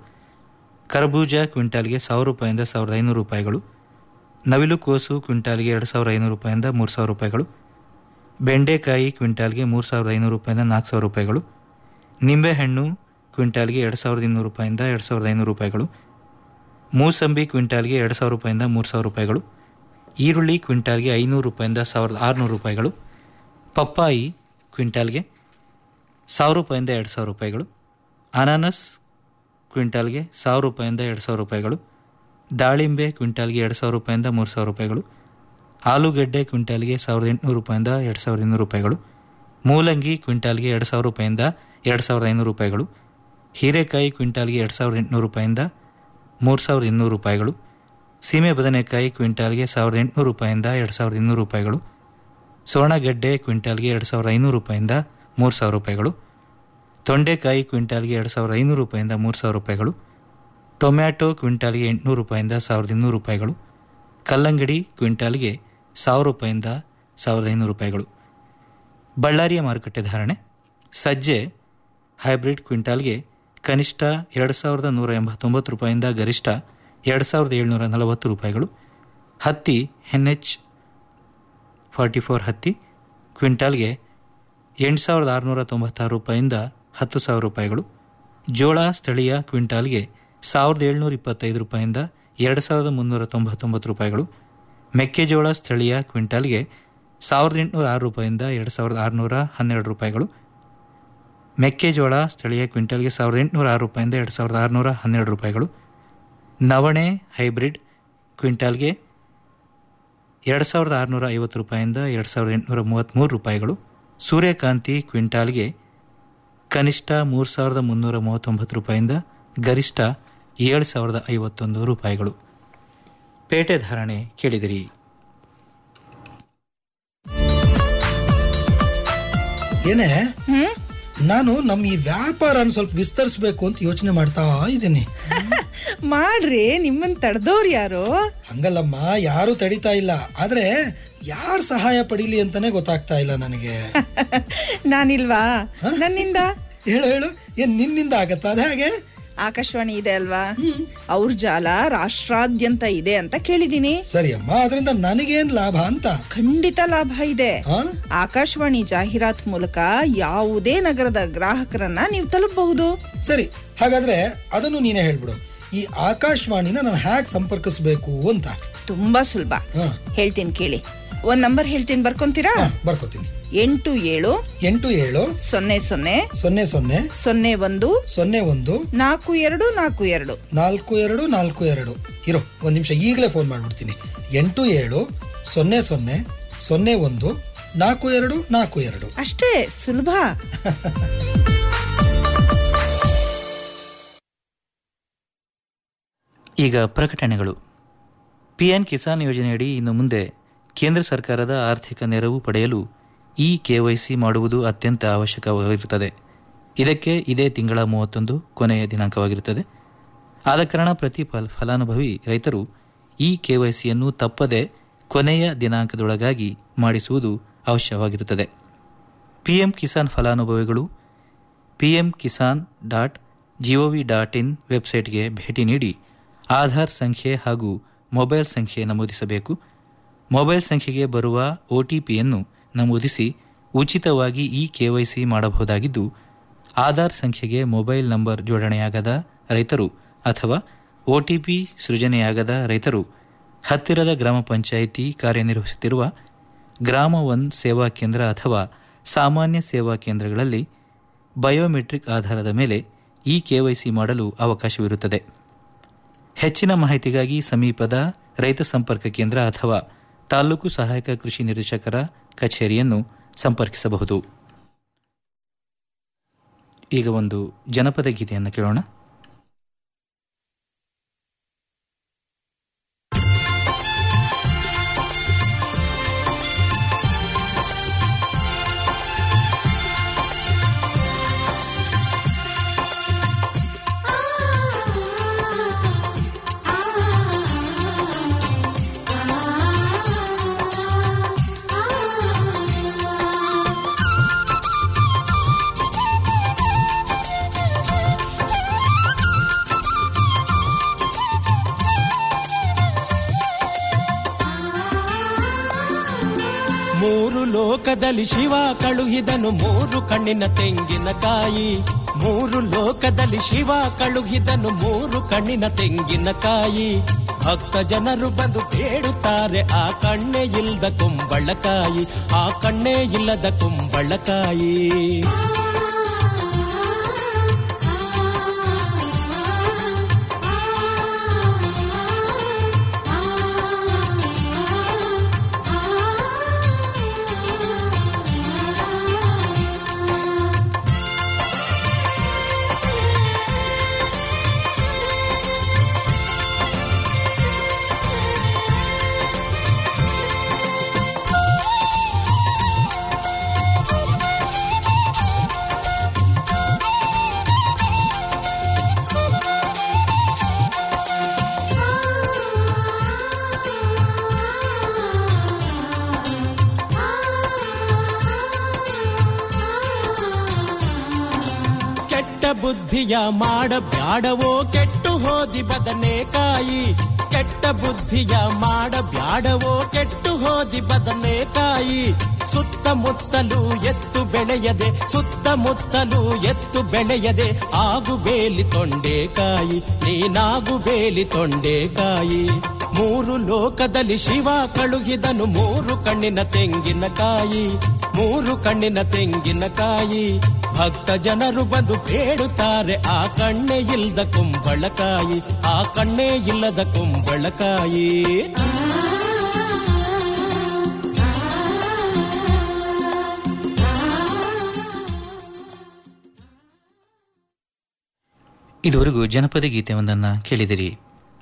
ಕರಬೂಜ ಕ್ವಿಂಟಾಲ್ಗೆ ಸಾವಿರ ರೂಪಾಯಿಂದ ಸಾವಿರದ ಐನೂರು ರೂಪಾಯಿಗಳು ನವಿಲು ಕೋಸು ಕ್ವಿಂಟಾಲ್ಗೆ ಎರಡು ಸಾವಿರದ ಐನೂರು ರೂಪಾಯಿಂದ ಮೂರು ಸಾವಿರ ರೂಪಾಯಿಗಳು ಬೆಂಡೆಕಾಯಿ ಕ್ವಿಂಟಾಲ್ಗೆ ಮೂರು ಸಾವಿರದ ಐನೂರು ರೂಪಾಯಿಂದ ನಾಲ್ಕು ಸಾವಿರ ರೂಪಾಯಿಗಳು ನಿಂಬೆಹಣ್ಣು ಕ್ವಿಂಟಾಲ್ಗೆ ಎರಡು ಸಾವಿರದ ಇನ್ನೂರು ರೂಪಾಯಿಂದ ಎರಡು ಸಾವಿರದ ಐನೂರು ರೂಪಾಯಿಗಳು ಮೂಸಂಬಿ ಕ್ವಿಂಟಾಲ್ಗೆ ಎರಡು ಸಾವಿರ ರೂಪಾಯಿಂದ ಮೂರು ಸಾವಿರ ರೂಪಾಯಿಗಳು ಈರುಳ್ಳಿ ಕ್ವಿಂಟಾಲ್ಗೆ ಐನೂರು ರೂಪಾಯಿಂದ ಸಾವಿರದ ಆರುನೂರು ರೂಪಾಯಿಗಳು ಪಪ್ಪಾಯಿ ಕ್ವಿಂಟಾಲ್ಗೆ ಸಾವಿರ ರೂಪಾಯಿಂದ ಎರಡು ಸಾವಿರ ರೂಪಾಯಿಗಳು ಅನಾನಸ್ ಕ್ವಿಂಟಾಲ್ಗೆ ಸಾವಿರ ರೂಪಾಯಿಂದ ಎರಡು ಸಾವಿರ ರೂಪಾಯಿಗಳು ದಾಳಿಂಬೆ ಕ್ವಿಂಟಾಲ್ಗೆ ಎರಡು ಸಾವಿರ ರೂಪಾಯಿಂದ ಮೂರು ಸಾವಿರ ರೂಪಾಯಿಗಳು ಆಲೂಗಡ್ಡೆ ಕ್ವಿಂಟಾಲ್ಗೆ ಸಾವಿರದ ಎಂಟುನೂರು ರೂಪಾಯಿಂದ ಎರಡು ಸಾವಿರದ ಇನ್ನೂರು ರೂಪಾಯಿಗಳು ಮೂಲಂಗಿ ಕ್ವಿಂಟಾಲ್ಗೆ ಎರಡು ಸಾವಿರ ರೂಪಾಯಿಂದ ಎರಡು ಸಾವಿರದ ಐನೂರು ರೂಪಾಯಿಗಳು ಹೀರೆಕಾಯಿ ಕ್ವಿಂಟಾಲ್ಗೆ ಎರಡು ಸಾವಿರದ ಎಂಟುನೂರು ರೂಪಾಯಿಂದ ಮೂರು ಸಾವಿರದ ಇನ್ನೂರು ರೂಪಾಯಿಗಳು ಸೀಮೆ ಬದನೆಕಾಯಿ ಕ್ವಿಂಟಾಲ್ಗೆ ಸಾವಿರದ ಎಂಟುನೂರು ರೂಪಾಯಿಂದ ಎರಡು ಸಾವಿರದ ಇನ್ನೂರು ರೂಪಾಯಿಗಳು ಸುವರ್ಣಗಡ್ಡೆ ಕ್ವಿಂಟಾಲ್ಗೆ ಎರಡು ಸಾವಿರದ ಐನೂರು ರೂಪಾಯಿಂದ ಮೂರು ಸಾವಿರ ರೂಪಾಯಿಗಳು ತೊಂಡೆಕಾಯಿ ಕ್ವಿಂಟಾಲ್ಗೆ ಎರಡು ಸಾವಿರದ ಐನೂರು ರೂಪಾಯಿಂದ ಮೂರು ಸಾವಿರ ರೂಪಾಯಿಗಳು ಟೊಮ್ಯಾಟೊ ಕ್ವಿಂಟಾಲ್ಗೆ ಎಂಟುನೂರು ರೂಪಾಯಿಂದ ಸಾವಿರದ ಇನ್ನೂರು ರೂಪಾಯಿಗಳು ಕಲ್ಲಂಗಡಿ ಕ್ವಿಂಟಾಲ್ಗೆ ಸಾವಿರ ರೂಪಾಯಿಂದ ಸಾವಿರದ ಐನೂರು ರೂಪಾಯಿಗಳು ಬಳ್ಳಾರಿಯ ಮಾರುಕಟ್ಟೆ ಧಾರಣೆ ಸಜ್ಜೆ ಹೈಬ್ರಿಡ್ ಕ್ವಿಂಟಾಲ್ಗೆ ಕನಿಷ್ಠ ಎರಡು ಸಾವಿರದ ನೂರ ಎಂಬತ್ತೊಂಬತ್ತು ರೂಪಾಯಿಂದ ಗರಿಷ್ಠ ಎರಡು ಸಾವಿರದ ಏಳ್ನೂರ ನಲವತ್ತು ರೂಪಾಯಿಗಳು ಹತ್ತಿ ಎನ್ ಎಚ್ ಫಾರ್ಟಿ ಫೋರ್ ಹತ್ತಿ ಕ್ವಿಂಟಾಲ್ಗೆ ಎಂಟು ಸಾವಿರದ ಆರುನೂರ ತೊಂಬತ್ತಾರು ರೂಪಾಯಿಂದ ಹತ್ತು ಸಾವಿರ ರೂಪಾಯಿಗಳು ಜೋಳ ಸ್ಥಳೀಯ ಕ್ವಿಂಟಾಲ್ಗೆ ಸಾವಿರದ ಏಳ್ನೂರ ಇಪ್ಪತ್ತೈದು ರೂಪಾಯಿಂದ ಎರಡು ಸಾವಿರದ ಮುನ್ನೂರ ತೊಂಬತ್ತೊಂಬತ್ತು ರೂಪಾಯಿಗಳು ಮೆಕ್ಕೆಜೋಳ ಸ್ಥಳೀಯ ಕ್ವಿಂಟಾಲ್ಗೆ ಸಾವಿರದ ಎಂಟುನೂರ ಆರು ರೂಪಾಯಿಂದ ಎರಡು ಸಾವಿರದ ಆರುನೂರ ಹನ್ನೆರಡು ರೂಪಾಯಿಗಳು ಮೆಕ್ಕೆಜೋಳ ಸ್ಥಳೀಯ ಕ್ವಿಂಟಲ್ಗೆ ಸಾವಿರದ ಎಂಟುನೂರ ಆರು ರೂಪಾಯಿಂದ ಎರಡು ಸಾವಿರದ ಆರುನೂರ ಹನ್ನೆರಡು ರೂಪಾಯಿಗಳು ನವಣೆ ಹೈಬ್ರಿಡ್ ಕ್ವಿಂಟಾಲ್ಗೆ ಎರಡು ಸಾವಿರದ ಆರುನೂರ ಐವತ್ತು ರೂಪಾಯಿಂದ ಎರಡು ಸಾವಿರದ ಎಂಟುನೂರ ಮೂವತ್ತ್ಮೂರು ರೂಪಾಯಿಗಳು ಸೂರ್ಯಕಾಂತಿ ಕ್ವಿಂಟಾಲ್ಗೆ ಕನಿಷ್ಠ ಮೂರು ಸಾವಿರದ ಮುನ್ನೂರ ಮೂವತ್ತೊಂಬತ್ತು ರೂಪಾಯಿಂದ ಗರಿಷ್ಠ ಏಳು ಸಾವಿರದ ಐವತ್ತೊಂದು ರೂಪಾಯಿಗಳು ಪೇಟೆ ಧಾರಣೆ ಕೇಳಿದಿರಿ ಏನೇ ನಾನು ನಮ್ಮ ಈ ವ್ಯಾಪಾರನ ಸ್ವಲ್ಪ ವಿಸ್ತರಿಸ್ಬೇಕು ಅಂತ ಯೋಚನೆ ಮಾಡ್ತಾ ಇದ್ದೀನಿ ಮಾಡ್ರಿ ನಿಮ್ಮನ್ ತಡೆದವ್ರು ಯಾರು ಹಂಗಲ್ಲಮ್ಮ ಯಾರು ತಡಿತಾ ಇಲ್ಲ ಆದ್ರೆ ಯಾರ್ ಸಹಾಯ ಪಡೀಲಿ ಅಂತಾನೆ ಗೊತ್ತಾಗ್ತಾ ಇಲ್ಲ ನನಗೆ ನಾನಿಲ್ವಾ ನನ್ನಿಂದ ಹೇಳು ಹೇಳು ಏನ್ ನಿನ್ನಿಂದ ಆಗತ್ತಾ ಅದ ಹಾಗೆ ಆಕಾಶವಾಣಿ ಇದೆ ಅಲ್ವಾ ಅವ್ರ ಜಾಲ ರಾಷ್ಟ್ರಾದ್ಯಂತ ಇದೆ ಅಂತ ಕೇಳಿದೀನಿ ಸರಿ ಅಮ್ಮ ಅದರಿಂದ ನನಗೇನ್ ಲಾಭ ಅಂತ ಖಂಡಿತ ಲಾಭ ಇದೆ ಆಕಾಶವಾಣಿ ಜಾಹೀರಾತ್ ಮೂಲಕ ಯಾವುದೇ ನಗರದ ಗ್ರಾಹಕರನ್ನ ನೀವು ತಲುಪಬಹುದು ಸರಿ ಹಾಗಾದ್ರೆ ಅದನ್ನು ನೀನೇ ಹೇಳ್ಬಿಡು ಈ ಆಕಾಶವಾಣಿನ ನಾನು ಹ್ಯಾಕ್ ಸಂಪರ್ಕಿಸಬೇಕು ಅಂತ ತುಂಬಾ ಸುಲಭ ಹೇಳ್ತೀನಿ ಕೇಳಿ ಒಂದ್ ನಂಬರ್ ಹೇಳ್ತೀನಿ ಬರ್ಕೊಂತೀರಾ ಬರ್ಕೋತೀನಿ ಎಂಟು ಏಳು ಎಂಟು ಏಳು ಸೊನ್ನೆ ಸೊನ್ನೆ ಸೊನ್ನೆ ಸೊನ್ನೆ ಸೊನ್ನೆ ಒಂದು ಸೊನ್ನೆ ಒಂದು ನಾಲ್ಕು ಎರಡು ನಾಲ್ಕು ಎರಡು ನಾಲ್ಕು ಎರಡು ನಾಲ್ಕು ಎರಡು ಇರೋ ಒಂದು ನಿಮಿಷ ಈಗಲೇ ಫೋನ್ ಮಾಡ್ಬಿಡ್ತೀನಿ ಎಂಟು ಏಳು ಸೊನ್ನೆ ಸೊನ್ನೆ ಸೊನ್ನೆ ಒಂದು ನಾಲ್ಕು ಎರಡು ನಾಲ್ಕು ಎರಡು ಅಷ್ಟೇ ಸುಲಭ ಈಗ ಪ್ರಕಟಣೆಗಳು ಪಿಎನ್ ಕಿಸಾನ್ ಯೋಜನೆಯಡಿ ಇನ್ನು ಮುಂದೆ ಕೇಂದ್ರ ಸರ್ಕಾರದ ಆರ್ಥಿಕ ನೆರವು ಪಡೆಯಲು ಇ ಕೆವೈಸಿ ಮಾಡುವುದು ಅತ್ಯಂತ ಅವಶ್ಯಕವಾಗಿರುತ್ತದೆ ಇದಕ್ಕೆ ಇದೇ ತಿಂಗಳ ಮೂವತ್ತೊಂದು ಕೊನೆಯ ದಿನಾಂಕವಾಗಿರುತ್ತದೆ ಆದ ಕಾರಣ ಪ್ರತಿ ಫಲ ಫಲಾನುಭವಿ ರೈತರು ಇ ಕೆವೈಸಿಯನ್ನು ತಪ್ಪದೆ ಕೊನೆಯ ದಿನಾಂಕದೊಳಗಾಗಿ ಮಾಡಿಸುವುದು ಅವಶ್ಯವಾಗಿರುತ್ತದೆ ಪಿಎಂ ಕಿಸಾನ್ ಫಲಾನುಭವಿಗಳು PM Kisan dot gov dot in ವೆಬ್ಸೈಟ್ಗೆ ಭೇಟಿ ನೀಡಿ ಆಧಾರ್ ಸಂಖ್ಯೆ ಹಾಗೂ ಮೊಬೈಲ್ ಸಂಖ್ಯೆ ನಮೂದಿಸಬೇಕು ಮೊಬೈಲ್ ಸಂಖ್ಯೆಗೆ ಬರುವ ಒಟಿಪಿಯನ್ನು ನಮೂದಿಸಿ ಉಚಿತವಾಗಿ ಇ ಕೆವೈಸಿ ಮಾಡಬಹುದಾಗಿದ್ದು ಆಧಾರ್ ಸಂಖ್ಯೆಗೆ ಮೊಬೈಲ್ ನಂಬರ್ ಜೋಡಣೆಯಾಗದ ರೈತರು ಅಥವಾ ಒಟಿಪಿ ಸೃಜನೆಯಾಗದ ರೈತರು ಹತ್ತಿರದ ಗ್ರಾಮ ಪಂಚಾಯಿತಿ ಕಾರ್ಯನಿರ್ವಹಿಸುತ್ತಿರುವ ಗ್ರಾಮ ಒನ್ ಸೇವಾ ಕೇಂದ್ರ ಅಥವಾ ಸಾಮಾನ್ಯ ಸೇವಾ ಕೇಂದ್ರಗಳಲ್ಲಿ ಬಯೋಮೆಟ್ರಿಕ್ ಆಧಾರದ ಮೇಲೆ ಇ ಕೆವೈಸಿ ಮಾಡಲು ಅವಕಾಶವಿರುತ್ತದೆ ಹೆಚ್ಚಿನ ಮಾಹಿತಿಗಾಗಿ ಸಮೀಪದ ರೈತ ಸಂಪರ್ಕ ಕೇಂದ್ರ ಅಥವಾ ತಾಲೂಕು ಸಹಾಯಕ ಕೃಷಿ ನಿರ್ದೇಶಕರ ಕಚೇರಿಯನ್ನು ಸಂಪರ್ಕಿಸಬಹುದು ಈಗ ಒಂದು ಜನಪದ ಗೀತೆಯನ್ನು ಕೇಳೋಣ ಮೂರು ಲೋಕದಲ್ಲಿ ಶಿವ ಕಳುಹಿದನು ಮೂರು ಕಣ್ಣಿನ ತೆಂಗಿನಕಾಯಿ ಮೂರು ಲೋಕದಲ್ಲಿ ಶಿವ ಕಳುಹಿದನು ಮೂರು ಕಣ್ಣಿನ ತೆಂಗಿನಕಾಯಿ ಭಕ್ತ ಜನರು ಬಂದು ಬೇಡುತ್ತಾರೆ ಆ ಕಣ್ಣೇ ಇಲ್ಲದ ಕುಂಬಳಕಾಯಿ ಆ ಕಣ್ಣೇ ಇಲ್ಲದ ಕುಂಬಳಕಾಯಿ ಕೆಟ್ಟ ಬುದ್ಧಿಯ ಮಾಡಬ್ಯಾಡವೋ ಕೆಟ್ಟು ಹೋದಿ ಬದನೆಕಾಯಿ ಕೆಟ್ಟ ಬುದ್ಧಿಯ ಮಾಡಬ್ಯಾಡವೋ ಕೆಟ್ಟು ಹೋದಿ ಬದನೆಕಾಯಿ ಸುತ್ತಮುತ್ತಲು ಎತ್ತು ಬೆಳೆಯದೆ ಸುತ್ತಮುತ್ತಲು ಎತ್ತು ಬೆಳೆಯದೆ ಆಗು ಬೇಲಿ ತೊಂಡೆಕಾಯಿ ನೀನಾಗು ಬೇಲಿ ತೊಂಡೆಕಾಯಿ ಮೂರು ಲೋಕದಲ್ಲಿ ಶಿವ ಕಳುಹಿದನು ಮೂರು ಕಣ್ಣಿನ ತೆಂಗಿನಕಾಯಿ ಮೂರು ಕಣ್ಣಿನ ತೆಂಗಿನಕಾಯಿ ಭಕ್ತ ಜನರು ಬಂದು ಬೇಡುತ್ತಾರೆ ಆ ಕಣ್ಣೇ ಇಲ್ಲದ ಕುಂಬಳಕಾಯಿ ಆ ಕಣ್ಣೇ ಇಲ್ಲದ ಕುಂಬಳಕಾಯಿ ಇದುವರೆಗೂ ಜನಪದ ಗೀತೆಯೊಂದನ್ನು ಕೇಳಿದಿರಿ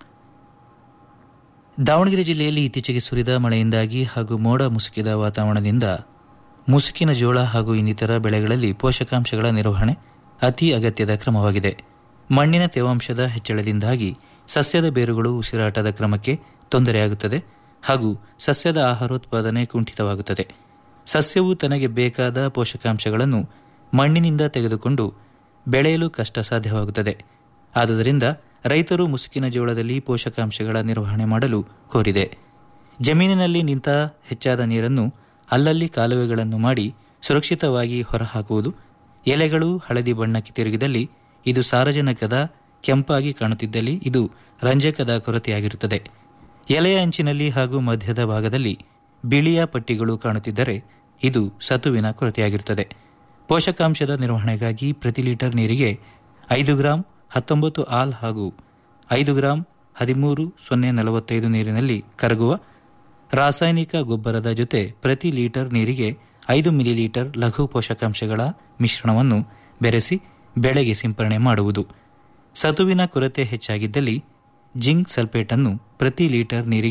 ದಾವಣಗೆರೆ ಜಿಲ್ಲೆಯಲ್ಲಿ ಇತ್ತೀಚೆಗೆ ಸುರಿದ ಮಳೆಯಿಂದಾಗಿ ಹಾಗೂ ಮೋಡ ಮುಸುಕಿದ ವಾತಾವರಣದಿಂದ ಮುಸುಕಿನ ಜೋಳ ಹಾಗೂ ಇನ್ನಿತರ ಬೆಳೆಗಳಲ್ಲಿ ಪೋಷಕಾಂಶಗಳ ನಿರ್ವಹಣೆ ಅತಿ ಅಗತ್ಯದ ಕ್ರಮವಾಗಿದೆ ಮಣ್ಣಿನ ತೇವಾಂಶದ ಹೆಚ್ಚಳದಿಂದಾಗಿ ಸಸ್ಯದ ಬೇರುಗಳು ಉಸಿರಾಟದ ಕ್ರಮಕ್ಕೆ ತೊಂದರೆಯಾಗುತ್ತದೆ ಹಾಗೂ ಸಸ್ಯದ ಆಹಾರೋತ್ಪಾದನೆ ಕುಂಠಿತವಾಗುತ್ತದೆ ಸಸ್ಯವು ತನಗೆ ಬೇಕಾದ ಪೋಷಕಾಂಶಗಳನ್ನು ಮಣ್ಣಿನಿಂದ ತೆಗೆದುಕೊಂಡು ಬೆಳೆಯಲು ಕಷ್ಟ ಸಾಧ್ಯವಾಗುತ್ತದೆ ಆದುದರಿಂದ ರೈತರು ಮುಸುಕಿನ ಜೋಳದಲ್ಲಿ ಪೋಷಕಾಂಶಗಳ ನಿರ್ವಹಣೆ ಮಾಡಲು ಕೋರಿದೆ ಜಮೀನಿನಲ್ಲಿ ನಿಂತ ಹೆಚ್ಚಾದ ನೀರನ್ನು ಅಲ್ಲಲ್ಲಿ ಕಾಲುವೆಗಳನ್ನು ಮಾಡಿ ಸುರಕ್ಷಿತವಾಗಿ ಹೊರಹಾಕುವುದು ಎಲೆಗಳು ಹಳದಿ ಬಣ್ಣಕ್ಕೆ ತಿರುಗಿದಲ್ಲಿ ಇದು ಸಾರಜನಕದ ಕೆಂಪಾಗಿ ಕಾಣುತ್ತಿದ್ದಲ್ಲಿ ಇದು ರಂಜಕದ ಕೊರತೆಯಾಗಿರುತ್ತದೆ ಎಲೆಯ ಅಂಚಿನಲ್ಲಿ ಹಾಗೂ ಮಧ್ಯದ ಭಾಗದಲ್ಲಿ ಬಿಳಿಯ ಪಟ್ಟಿಗಳು ಕಾಣುತ್ತಿದ್ದರೆ ಇದು ಸತುವಿನ ಕೊರತೆಯಾಗಿರುತ್ತದೆ ಪೋಷಕಾಂಶದ ನಿರ್ವಹಣೆಗಾಗಿ ಪ್ರತಿ ಲೀಟರ್ ನೀರಿಗೆ ಐದು ಗ್ರಾಂ ಹತ್ತೊಂಬತ್ತು ಆಲ್ ಹಾಗೂ ಐದು ಗ್ರಾಂ ಹದಿಮೂರು ಸೊನ್ನೆ ನಲವತ್ತೈದು ನೀರಿನಲ್ಲಿ ಕರಗುವ ರಾಸಾಯನಿಕ ಗೊಬ್ಬರದ ಜೊತೆ ಪ್ರತಿ ಲೀಟರ್ ನೀರಿಗೆ ಐದು ಮಿಲಿಲೀಟರ್ ಲಘು ಪೋಷಕಾಂಶಗಳ ಮಿಶ್ರಣವನ್ನು ಬೆರೆಸಿ ಬೆಳೆಗೆ ಸಿಂಪರಣೆ ಮಾಡುವುದು ಸತುವಿನ ಕೊರತೆ ಹೆಚ್ಚಾಗಿದ್ದಲ್ಲಿ ಜಿಂಕ್ ಸಲ್ಫೇಟನ್ನು ಪ್ರತಿ ಲೀಟರ್ ನೀರಿಗೆ